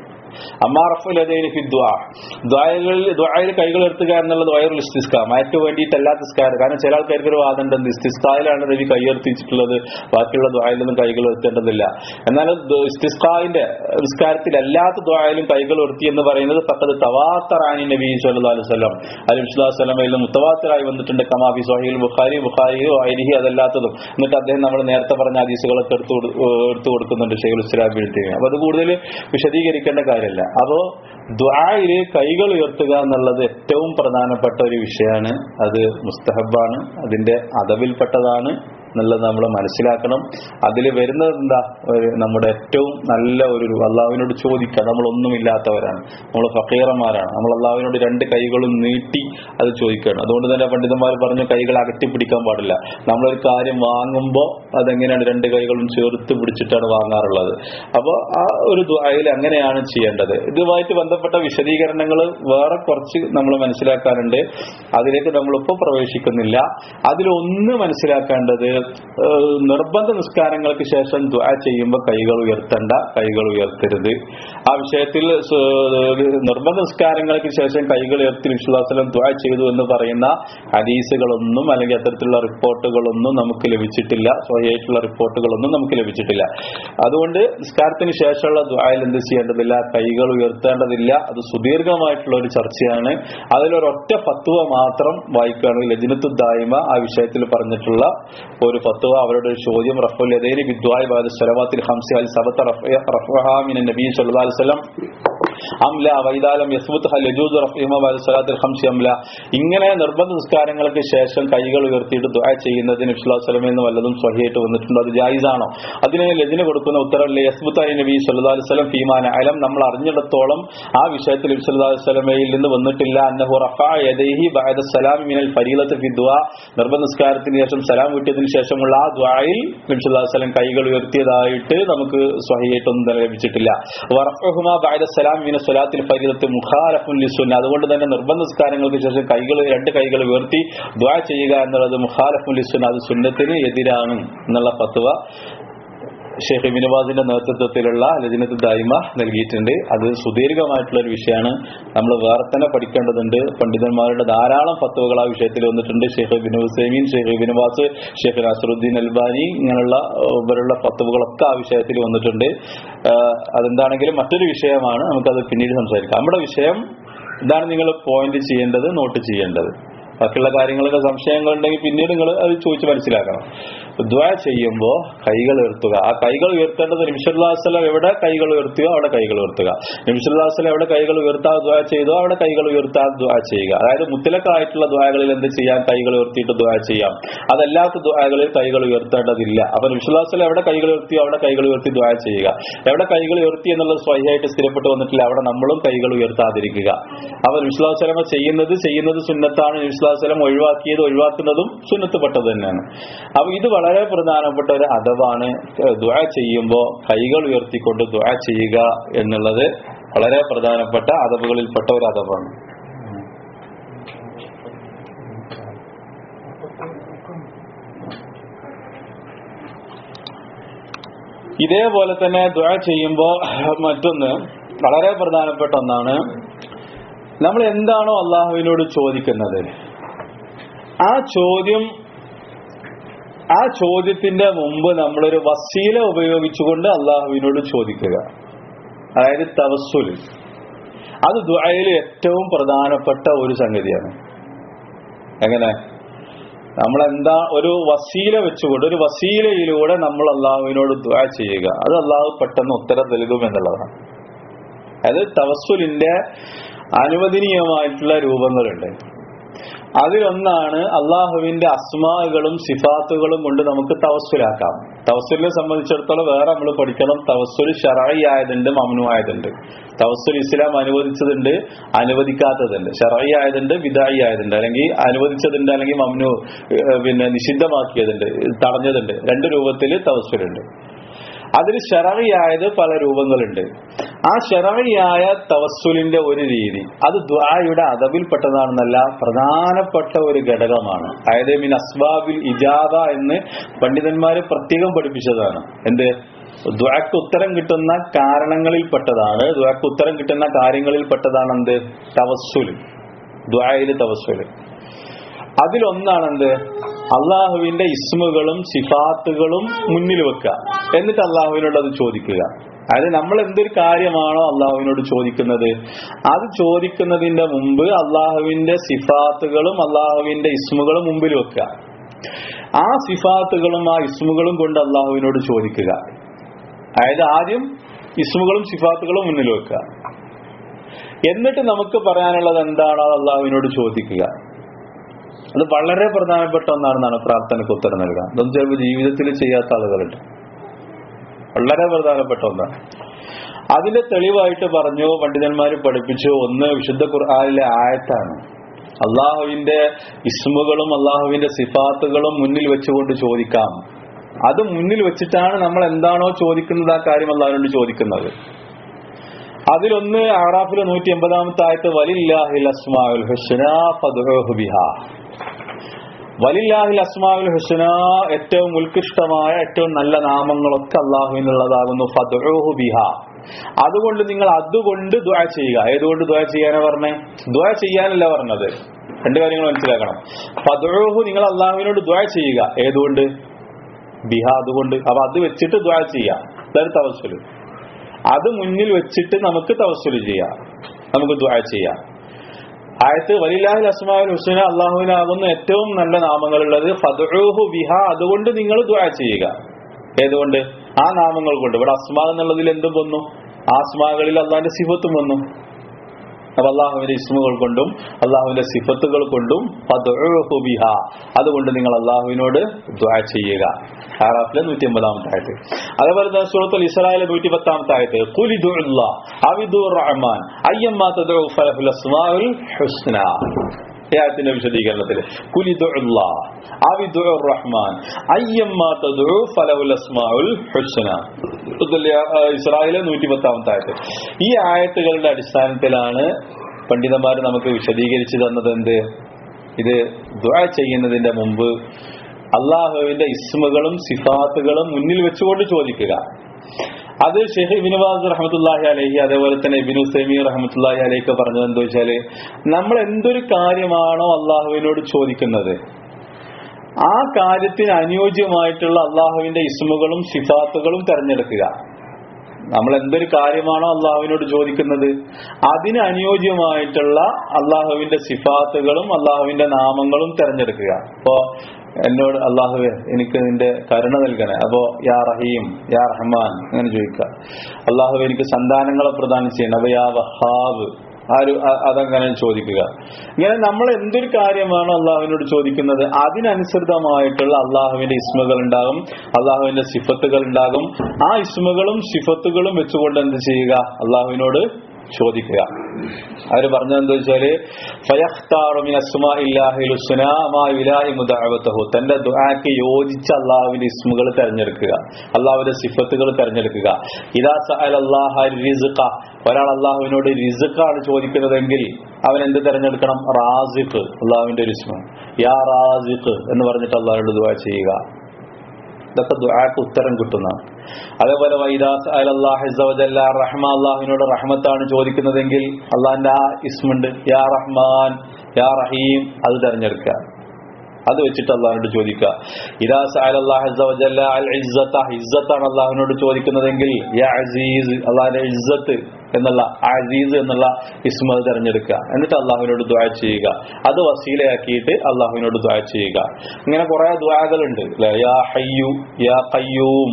ദ്വായയിൽ കൈകൾ എടുത്തുക എന്നുള്ളത് വയറുൽ ഇസ്തിസ്ക മയക്ക് വേണ്ടിയിട്ടല്ലാത്ത നിസ്കാരം കാരണം ചില ആൾക്കാർക്ക് ഒരു വാദം ഉണ്ട് ഇസ്തിസ്കായിലാണ് നബി കൈയുയർത്തിച്ചിട്ടുള്ളത് ബാക്കിയുള്ള ദ്വായിലൊന്നും കൈകൾ ഉയർത്തേണ്ടതില്ല എന്നാൽ ദ് ഇസ്തിസ്കാവിന്റെ നിസ്കാരത്തിലല്ലാത്ത ദ്വായിലും കൈകൾ ഉയർത്തി എന്ന് പറയുന്നത് പക്കത് തവാത്തറാനി നബി സല്ലല്ലാഹു അലൈഹി വസല്ലം അലി സ്വലമയിൽ മുത്തവാത്തറായി വന്നിട്ടുണ്ട് കമാഫി സഹീൽ ബുഖാരി ബുഖാരി ഐരിഹി അതല്ലാത്തതും എന്നിട്ട് അദ്ദേഹം നമ്മൾ നേരത്തെ പറഞ്ഞ ഹദീസുകളൊക്കെ എടുത്തു കൊടു- എടുത്തു കൊടുക്കുന്നുണ്ട് ഷെയ്ഖുൽ ഇസ്ലാം ബിൽത്തേമി അപ്പൊ അത് കൂടുതൽ വിശദീകരിക്കേണ്ട കാര്യമല്ല അപ്പോ ദ്വായില് കൈകൾ ഉയർത്തുക എന്നുള്ളത് ഏറ്റവും പ്രധാനപ്പെട്ട ഒരു വിഷയമാണ് അത് മുസ്തഹബാണ് അതിന്റെ അതവിൽപ്പെട്ടതാണ് എന്നുള്ളത് നമ്മൾ മനസ്സിലാക്കണം അതിൽ വരുന്നത് എന്താ ഒരു നമ്മുടെ ഏറ്റവും നല്ല ഒരു അള്ളാഹുവിനോട് ചോദിക്കുക നമ്മളൊന്നുമില്ലാത്തവരാണ് നമ്മൾ ഫക്കീറന്മാരാണ് നമ്മൾ അള്ളാഹുവിനോട് രണ്ട് കൈകളും നീട്ടി അത് ചോദിക്കുകയാണ് അതുകൊണ്ട് തന്നെ പണ്ഡിതന്മാർ പറഞ്ഞു കൈകൾ അകറ്റി പിടിക്കാൻ പാടില്ല നമ്മളൊരു കാര്യം വാങ്ങുമ്പോൾ അതെങ്ങനെയാണ് രണ്ട് കൈകളും ചേർത്ത് പിടിച്ചിട്ടാണ് വാങ്ങാറുള്ളത് അപ്പോൾ ആ ഒരു ദ്വായിൽ അങ്ങനെയാണ് ചെയ്യേണ്ടത് ഇതുമായിട്ട് ബന്ധപ്പെട്ട വിശദീകരണങ്ങൾ വേറെ കുറച്ച് നമ്മൾ മനസ്സിലാക്കാനുണ്ട് അതിലേക്ക് നമ്മളിപ്പോൾ പ്രവേശിക്കുന്നില്ല അതിലൊന്ന് മനസ്സിലാക്കേണ്ടത് ഏഹ്, നിർബന്ധ നിസ്കാരങ്ങൾക്ക് ശേഷം ദ്വാ ചെയ്യുമ്പോൾ കൈകൾ ഉയർത്തേണ്ട കൈകൾ ഉയർത്തരുത് ആ വിഷയത്തിൽ സ- നിർബന്ധ നിസ്കാരങ്ങൾക്ക് ശേഷം കൈകൾ ഉയർത്തി വിശ്വാസം ദ്വാ ചെയ്തു എന്ന് പറയുന്ന ഹദീസുകളൊന്നും അല്ലെങ്കിൽ അത്തരത്തിലുള്ള റിപ്പോർട്ടുകളൊന്നും നമുക്ക് ലഭിച്ചിട്ടില്ല സ്വയമായിട്ടുള്ള റിപ്പോർട്ടുകളൊന്നും നമുക്ക് ലഭിച്ചിട്ടില്ല അതുകൊണ്ട് നിസ്കാരത്തിന് ശേഷമുള്ള ദ്വായിൽ എന്ത് ചെയ്യേണ്ടതില്ല കൈകൾ ഉയർത്തേണ്ടതില്ല അത് സുദീർഘമായിട്ടുള്ള ഒരു ചർച്ചയാണ് അതിലൊരൊറ്റ ഫത്വ മാത്രം വായിക്കുകയാണെങ്കിൽ ലജിനത്തു ദായിമ ആ വിഷയത്തിൽ പറഞ്ഞിട്ടുള്ള ഒരു ഫത്വ അവരുടെ ഒരു ചോദ്യം റഫുൽ യദൈനി ബിദ്വായ് ബാദ സ്വലവാത്തിൽ ഹംസി അൽ സബത്ത റഫ്ഹ മിന നബി സല്ലല്ലാഹു അലൈഹി വസല്ലം അംല വൈദാലം യസ്ബുത്ത് ഹൽ യജൂസ് റഫ്ഹിമ ബാദ സ്വലാത്തിൽ ഹംസി അംല ഇങ്ങനെ നിർബന്ധ നിസ്കാരങ്ങൾക്ക് ശേഷം കൈകൾ ഉയർത്തിയിട്ട് ദുആ ചെയ്യുന്നതിന് വിശ്വാസലമേ എന്ന് വല്ലതും സ്വഹിയായിട്ട് വന്നിട്ടുണ്ടോ അത് ജായിസാണോ അതിന് ലജിന് കൊടുക്കുന്ന ഉത്തരവില്ലേ യസ്ബുത്ത് അലി നബി സല്ലല്ലാഹു അലൈഹി വസല്ലം ഫീമാന അലം നമ്മൾ അറിഞ്ഞിടത്തോളം ആ വിഷയത്തിൽ നബി സല്ലല്ലാഹു അലൈഹി വസല്ലമയിൽ നിന്ന് വന്നിട്ടില്ല അന്നഹു റഫഅ യദൈഹി ബഅദ സലാം മിനൽ ഫരീലത്ത് ഫി ദുആ നിർബന്ധ നിസ്കാരത്തിന് ശേഷം സലാം കിട്ടിയതിന് ശേഷമുള്ള ആ ദുആയിൽ നബി സല്ലല്ലാഹു അലൈഹി വസല്ലം കൈകൾ ഉയർത്തിയതായിട്ട് നമുക്ക് സ്വഹിയായിട്ടൊന്നും തന്നെ ലഭിച്ചിട്ടില്ല വറഫഹുമ ബഅദ സലാം മിന സ്വലാത്തിൽ ഫരീലത്ത് മുഖാലഫുൻ ലിസുന്ന അതുകൊണ്ട് തന്നെ നിർബന്ധ നിസ്കാരങ്ങൾക്ക് ശേഷം കൈകൾ രണ്ട് കൈകൾ ഉയർത്തി ദുആ ചെയ്യുക എന്നുള്ളത് മുഖാലഫുൻ ലിസുന്ന അത് സുന്നത്തിന് എതിരാണ് എന്നുള്ള ഫത്വ ഷെയ്ഖ് ഇബിനുബാസിന്റെ നേതൃത്വത്തിലുള്ള ലജനത്ത് ദായിമ നൽകിയിട്ടുണ്ട് അത് സുദീർഘമായിട്ടുള്ള ഒരു വിഷയമാണ് നമ്മൾ വേറെ തന്നെ പഠിക്കേണ്ടതുണ്ട് പണ്ഡിതന്മാരുടെ ധാരാളം ഫത്തുവകൾ ആ വിഷയത്തിൽ വന്നിട്ടുണ്ട് Sheikh Ibn Uthaymeen Sheikh Ibn Baz Sheikh Nasiruddin Albani ഇങ്ങനെയുള്ള ഏഹ്, ഇവരുള്ള ഫത്തുവകളൊക്കെ ആ വിഷയത്തിൽ വന്നിട്ടുണ്ട് ഏഹ്, അതെന്താണെങ്കിലും മറ്റൊരു വിഷയമാണ് നമുക്കത് പിന്നീട് സംസാരിക്കാം നമ്മുടെ വിഷയം ഇതാണ് നിങ്ങൾ പോയിന്റ് ചെയ്യേണ്ടത് നോട്ട് ചെയ്യേണ്ടത് ബാക്കിയുള്ള കാര്യങ്ങളൊക്കെ സംശയങ്ങൾ ഉണ്ടെങ്കിൽ പിന്നീട് നിങ്ങൾ അത് ചോദിച്ച് മനസ്സിലാക്കണം ദ്വാ ചെയ്യുമ്പോൾ കൈകൾ ഉയർത്തുക ആ കൈകൾ ഉയർത്തേണ്ടത് നിമിഷുല്ലാസ്ലം എവിടെ കൈകൾ ഉയർത്തുക അവിടെ കൈകൾ ഉയർത്തുക നിമിഷുല്ലാസ്ലം എവിടെ കൈകൾ ഉയർത്താതെ ദ്വാ ചെയ്തോ അവിടെ കൈകൾ ഉയർത്താതെ ദ്വാ ചെയ്യുക അതായത് മുത്തലക്കായിട്ടുള്ള ദ്വാകളിൽ എന്ത് ചെയ്യാം കൈകൾ ഉയർത്തിയിട്ട് ദ്വാ ചെയ്യാം അതല്ലാത്ത ദ്വാകളിൽ കൈകൾ ഉയർത്തേണ്ടതില്ല അപ്പൊ നിമിഷുല്ലാസ്ലം എവിടെ കൈകൾ ഉയർത്തിയോ അവിടെ കൈകൾ ഉയർത്തി ദ്വാ ചെയ്യുക എവിടെ കൈകൾ ഉയർത്തി എന്നുള്ളത് സ്വയമായിട്ട് സ്ഥിരപ്പെട്ട് വന്നിട്ടില്ല അവിടെ നമ്മളും കൈകൾ ഉയർത്താതിരിക്കുക അപ്പൊ നിമിഷുല്ലാസ്ലമ ചെയ്യുന്നത് ചെയ്യുന്നത് സുന്നത്താണ് നിമിഷുല്ലാസ്ലം ഒഴിവാക്കിയത് ഒഴിവാക്കുന്നതും സുന്നത്തുപെട്ടത് തന്നെയാണ് അപ്പൊ ഇത് വളരെ പ്രധാനപ്പെട്ട ഒരു അദവാണ് ദ്വാ ചെയ്യുമ്പോൾ കൈകൾ ഉയർത്തിക്കൊണ്ട് ദ്വാ ചെയ്യുക എന്നുള്ളത് വളരെ പ്രധാനപ്പെട്ട അദബുകളിൽപ്പെട്ട ഒരു അദവാണ് ഇതേപോലെ തന്നെ ദ്വാ ചെയ്യുമ്പോൾ മറ്റൊന്ന് വളരെ പ്രധാനപ്പെട്ട ഒന്നാണ് നമ്മൾ എന്താണോ അള്ളാഹുവിനോട് ചോദിക്കുന്നത് ആ ചോദ്യം ആ ചോദ്യത്തിന്റെ മുമ്പ് നമ്മളൊരു വസീല ഉപയോഗിച്ചുകൊണ്ട് അള്ളാഹുവിനോട് ചോദിക്കുക അതായത് തവസ്സുൽ അത് ദുആയിൽ ഏറ്റവും പ്രധാനപ്പെട്ട ഒരു സംഗതിയാണ് എങ്ങനെ നമ്മൾ എന്താ ഒരു വസീല വെച്ചുകൊണ്ട് ഒരു വസീലയിലൂടെ നമ്മൾ അള്ളാഹുവിനോട് ദ്വാ ചെയ്യുക അത് അള്ളാഹു പെട്ടെന്ന് ഉത്തരം നൽകും എന്നുള്ളതാണ് അത് തവസ്സുലിന്റെ അനുവദനീയമായിട്ടുള്ള രൂപങ്ങളുണ്ട് അതിലൊന്നാണ് അള്ളാഹുവിന്റെ അസ്മാകളും സിഫാത്തുകളും കൊണ്ട് നമുക്ക് തവസ്സുലാക്കാം തവസ്സുലിനെ സംബന്ധിച്ചിടത്തോളം വേറെ നമ്മൾ പഠിക്കണം തവസ്സുൽ ഷറായി ആയതുണ്ട് മമനു ആയതുണ്ട് തവസ്സുൽ ഇസ്ലാം അനുവദിച്ചതുണ്ട് അനുവദിക്കാത്തതുണ്ട് ഷറായി ആയതുണ്ട് വിദായി ആയതുണ്ട് അല്ലെങ്കിൽ അനുവദിച്ചതുണ്ട് അല്ലെങ്കിൽ മമനു ഏഹ്, പിന്നെ നിഷിദ്ധമാക്കിയതുണ്ട് തടഞ്ഞതുണ്ട് രണ്ട് രൂപത്തിൽ തവസ്സുലുണ്ട് അതിൽ ഷറവിയായത് പല രൂപങ്ങളുണ്ട് ആ ഷറവിയായ തവസ്സുലിന്റെ ഒരു രീതി അത് ദ്വായുടെ അതവിൽപ്പെട്ടതാണെന്നല്ല പ്രധാനപ്പെട്ട ഒരു ഘടകമാണ് അതായത് മിൻ അസ്ബാബിൽ ഇജാബ എന്ന് പണ്ഡിതന്മാര് പ്രത്യേകം പഠിപ്പിച്ചതാണ് എന്ത് ദ്വാക്ക് ഉത്തരം കിട്ടുന്ന കാരണങ്ങളിൽപ്പെട്ടതാണ് ദ്വാക്ക് ഉത്തരം കിട്ടുന്ന കാര്യങ്ങളിൽപ്പെട്ടതാണ് എന്ത് തവസ്സുൽ ദ്വായില് തവസ്സുല് അതിലൊന്നാണെന്ത് അള്ളാഹുവിന്റെ ഇസ്മുകളും സിഫാത്തുകളും മുന്നിൽ വെക്കുക എന്നിട്ട് അള്ളാഹുവിനോട് അത് ചോദിക്കുക അതായത് നമ്മൾ എന്തൊരു കാര്യമാണോ അള്ളാഹുവിനോട് ചോദിക്കുന്നത് അത് ചോദിക്കുന്നതിന്റെ മുമ്പ് അള്ളാഹുവിന്റെ സിഫാത്തുകളും അള്ളാഹുവിന്റെ ഇസ്മുകളും മുമ്പിൽ വെക്കുക ആ സിഫാത്തുകളും ആ ഇസ്മുകളും കൊണ്ട് അള്ളാഹുവിനോട് ചോദിക്കുക അതായത് ആദ്യം ഇസ്മുകളും സിഫാത്തുകളും മുന്നിൽ വെക്കുക എന്നിട്ട് നമുക്ക് പറയാനുള്ളത് എന്താണോ അത് അള്ളാഹുവിനോട് ചോദിക്കുക അത് വളരെ പ്രധാനപ്പെട്ട ഒന്നാണെന്നാണ് പ്രാർത്ഥനയ്ക്ക് ഉത്തരം നൽകുക അതൊന്നും ചിലപ്പോൾ ജീവിതത്തിൽ ചെയ്യാത്ത ആളുകളുണ്ട് വളരെ പ്രധാനപ്പെട്ട ഒന്നാണ് അതിന്റെ തെളിവായിട്ട് പറഞ്ഞു പണ്ഡിതന്മാർ പഠിപ്പിച്ചു ഒന്ന് വിശുദ്ധ ഖുർആാനിലെ ആയത്താണ് അള്ളാഹുവിന്റെ ഇസ്മുകളും അള്ളാഹുവിന്റെ സിഫാത്തുകളും മുന്നിൽ വെച്ചുകൊണ്ട് ചോദിക്കാം അത് മുന്നിൽ വെച്ചിട്ടാണ് നമ്മൾ എന്താണോ ചോദിക്കുന്നത് ആ കാര്യം അള്ളാഹുവിനോട് ചോദിക്കുന്നത് അതിലൊന്ന് ആറാഫിലെ നൂറ്റി എൺപതാമത്തെ ആയത്ത് വലില്ലാഹിൽ അസ്മാഉൽ ഹുസ്ന ഫദ്ഉഹു ബിഹാ വലില്ലാഹിൽ അസ്മാഉൽ ഹുസ്ന ഏറ്റവും ഉത്കൃഷ്ടമായ ഏറ്റവും നല്ല നാമങ്ങളൊക്കെ അള്ളാഹുവിനുള്ളതാകുന്നു ഫദ്ഉഹു ബിഹാ അതുകൊണ്ട് നിങ്ങൾ അതുകൊണ്ട് ദ്വാ ചെയ്യുക ഏതുകൊണ്ട് ദ്വാ ചെയ്യാനാ പറഞ്ഞേ ദ്വാ ചെയ്യാനല്ല പറഞ്ഞത് രണ്ട് കാര്യങ്ങൾ മനസ്സിലാക്കണം ഫദ്ഉഹു നിങ്ങൾ അള്ളാഹുവിനോട് ദ്വാ ചെയ്യുക ഏതുകൊണ്ട് ബിഹ അതുകൊണ്ട് അപ്പൊ അത് വെച്ചിട്ട് ദ്വാ ചെയ്യാം അതാണ് തവസ്സുല് അത് മുന്നിൽ വെച്ചിട്ട് നമുക്ക് തവസ്സുല് ചെയ്യാം നമുക്ക് ദ്വാ ചെയ്യാം ആയത്ത് വലില്ലാഹിൽ അസ്മാഉൽ ഹുസ്ന അള്ളാഹുവിനാകുന്ന ഏറ്റവും നല്ല നാമങ്ങളുള്ളത് ഫദ്ഉഹു ബിഹ അതുകൊണ്ട് നിങ്ങൾ ദ്വാ ചെയ്യുക ഏതുകൊണ്ട് ആ നാമങ്ങൾ കൊണ്ട് ഇവിടെ അസ്മാ എന്നുള്ളതിൽ എന്തും വന്നു ആ അസ്മാകളിൽ അള്ളാഹിന്റെ സിഫത്തും വന്നു അപ്പൊ അള്ളാഹുവിന്റെ ഇസ്മുകൾ കൊണ്ടും അള്ളാഹുവിന്റെ സിഫത്തുകൾ കൊണ്ടും ഫദ്ഉഹു ബിഹ അതുകൊണ്ട് നിങ്ങൾ അള്ളാഹുവിനോട് ദ്വാ ചെയ്യുക ആറാഫിലെ നൂറ്റി അമ്പതാമത്തെ ആയത്ത് അതേപോലെ തന്നെ സൂറത്തുൽ ഇസ്രായേലെ നൂറ്റി പത്താമത്തെ ആയത്ത് ഖുലിദുല്ലാ അവിദുർ റഹ്മാൻ അയ്യമ്മാ തദ്ഉ ഫലഹുൽ അസ്മാഉൽ ഹുസ്ന ഈ ആയത്തിന്റെ വിശദീകരണത്തിൽ കുലിദുല്ലാ അവിദുർ റഹ്മാൻ അയ്യമ്മാ തദ്ഉ ഫലഹുൽ അസ്മാഉൽ ഹുസ്ന ഇസ്രായേലെ നൂറ്റി പത്താമത്തെ ആയത്ത് ഈ ആയത്തുകളുടെ അടിസ്ഥാനത്തിലാണ് പണ്ഡിതന്മാർ നമുക്ക് വിശദീകരിച്ചു തന്നത് എന്ത് ഇത് ദുആ ചെയ്യുന്നതിന്റെ മുമ്പ് അള്ളാഹുവിന്റെ ഇസ്മുകളും സിഫാത്തുകളും മുന്നിൽ വെച്ചുകൊണ്ട് ചോദിക്കുക അത് ഷെയ്ഖ് ഇബിനുബാസ് റഹമത്തുല്ലാഹി അലഹി അതേപോലെ തന്നെ ഇബിനു സെമി റഹമത്തുല്ലാഹി അലഹിക്ക് പറഞ്ഞത് എന്താ വെച്ചാല് നമ്മൾ എന്തൊരു കാര്യമാണോ അള്ളാഹുവിനോട് ചോദിക്കുന്നത് ആ കാര്യത്തിന് അനുയോജ്യമായിട്ടുള്ള അള്ളാഹുവിന്റെ ഇസ്മുകളും സിഫാത്തുകളും തെരഞ്ഞെടുക്കുക നമ്മൾ എന്തൊരു കാര്യമാണോ അള്ളാഹുവിനോട് ചോദിക്കുന്നത് അതിന് അനുയോജ്യമായിട്ടുള്ള അള്ളാഹുവിന്റെ സിഫാത്തുകളും അള്ളാഹുവിന്റെ നാമങ്ങളും തെരഞ്ഞെടുക്കുക അപ്പോ എന്നോട് അള്ളാഹുവെ എനിക്ക് നിന്റെ കരുണ നൽകണേ അപ്പോ യാ റഹീം യാ റഹ്മാൻ അങ്ങനെ ചോദിക്കുക അള്ളാഹു എനിക്ക് സന്താനങ്ങളെ പ്രദാനം ചെയ്യണം അപ്പൊ യാ വഹാബ് ആര് അ- അതങ്ങനെ ചോദിക്കുക ഇങ്ങനെ നമ്മൾ എന്തൊരു കാര്യമാണോ അള്ളാഹുവിനോട് ചോദിക്കുന്നത് അതിനനുസൃതമായിട്ടുള്ള അള്ളാഹുവിന്റെ ഇസ്മകൾ ഉണ്ടാകും അള്ളാഹുവിന്റെ സിഫത്തുകൾ ഉണ്ടാകും ആ ഇസ്മകളും സിഫത്തുകളും വെച്ചുകൊണ്ട് എന്ത് ചെയ്യുക അള്ളാഹുവിനോട് ചോദിക്കുക അവര് പറഞ്ഞത് എന്താ വെച്ചാല് ഫയഖ്താറു മിൻ അസ്മാഇല്ലാഹിൽ ഹുസ്ന മാ ഇലാഹി മുദഅവതഹു തന്റെ ദുആക്ക് യോജിച്ച അള്ളാഹുവിന്റെ ഇസ്മുകൾ തെരഞ്ഞെടുക്കുക അള്ളാഹുവിന്റെ സിഫത്തുകൾ തെരഞ്ഞെടുക്കുക ഇദാ സഅല അല്ലാഹ റിസ്ഖ ഒരാൾ അള്ളാഹുവിനോട് റിസ്ഖാണ് ചോദിക്കുന്നതെങ്കിൽ അവൻ എന്ത് തെരഞ്ഞെടുക്കണം റാസിഖ് അള്ളാഹുവിന്റെ ഒരു ഇസ്മ യാ റാസിഖ് എന്ന് പറഞ്ഞിട്ട് അള്ളാഹുവിനോട് ദുആ ചെയ്യുക ഇതൊക്കെ ദുആക്ക് ഉത്തരം കിട്ടുന്നതാണ് അതേപോലെ വൈദാസ് അലല്ലാഹിസവജല്ല റഹ്മ അള്ളാഹുവിനോട് റഹ്മത്താണ് ചോദിക്കുന്നതെങ്കിൽ അള്ളാഹിന്റെ ആ ഇസ്മുണ്ട് യാ റഹ്മാൻ യാ റഹീം അത് തെരഞ്ഞെടുക്കുക അത് വെച്ചിട്ട് അള്ളാഹിനോട് ചോദിക്കുക ഇതാ സഅലല്ലാഹു അസ്സ വജല്ല അൽ ഇസ്സത്ത ഇസ്സത്താണ് അള്ളാഹുവിനോട് ചോദിക്കുന്നതെങ്കിൽ യാ അസീസ് അള്ളാഹിന്റെ ഇസ്സത്ത് എന്നുള്ള അസീസ് എന്നുള്ള ഇസ്മത് തിരഞ്ഞെടുക്കുക എന്നിട്ട് അള്ളാഹുവിനോട് ദ്വാ ചെയ്യുക അത് വസീലയാക്കിയിട്ട് അള്ളാഹുവിനോട് ദ്വാ ചെയ്യുക ഇങ്ങനെ കുറെ ദ്വാകളുണ്ട് ല്ലേ? യാ ഹയ്യു യാ ഖയ്യൂം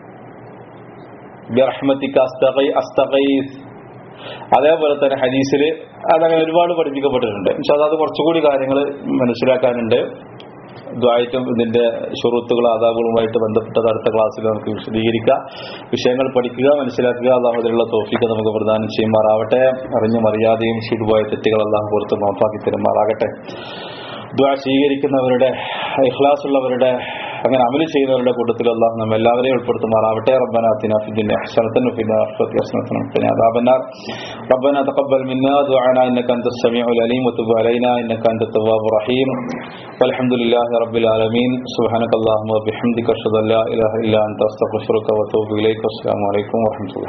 ബിറഹ്മതിക അസ്തഗീ- അസ്തഗീസ് അതേപോലെ തന്നെ ഹദീസിൽ അതങ്ങനെ ഒരുപാട് പഠിപ്പിക്കപ്പെട്ടിട്ടുണ്ട് പക്ഷെ അത് കുറച്ചുകൂടി കാര്യങ്ങൾ മനസ്സിലാക്കാനുണ്ട് ദ്വായിട്ടും ഇതിന്റെ ഷുറൂത്തുകൾ ആദാബുകളുമായിട്ട് ബന്ധപ്പെട്ടത് അടുത്ത ക്ലാസ്സിൽ നമുക്ക് വിശദീകരിക്കാം വിഷയങ്ങൾ പഠിക്കുക മനസ്സിലാക്കുക അള്ളാഹു അതിലുള്ള തോഫിക്ക് നമുക്ക് പ്രദാനം ചെയ്യുമാറാവട്ടെ അറിഞ്ഞും അറിയാതെയും ചെയ്തുപോയ തെറ്റുകൾ അള്ളാഹു പുറത്ത് മാപ്പാക്കി തരുമാറാകട്ടെ ദ്വാ സ്വീകരിക്കുന്നവരുടെ ഇഖ്ലാസ് ഉള്ളവരുടെ അങ്ങനെ അമല് ചെയ്യുന്നവരുടെ കൂട്ടത്തിൽ അള്ളാഹു നമ്മ എല്ലാവരെയും ഉൾപ്പെടുത്തുമാറാവട്ടെ റബ്ബന ആതിന ഫി ദുനിയ ഹസനത്തൻ വഫി الآخرة حسنة وقنا عذاب النار ربنا تقبل منا دعانا إنك أنت السميع العليم وتب علينا إنك أنت التواب الرحيم والحمد لله رب العالمين سبحانك اللهم وبحمدك أشهد أن لا إله إلا أنت أستغفرك وأتوب إليك والسلام عليكم ورحمة الله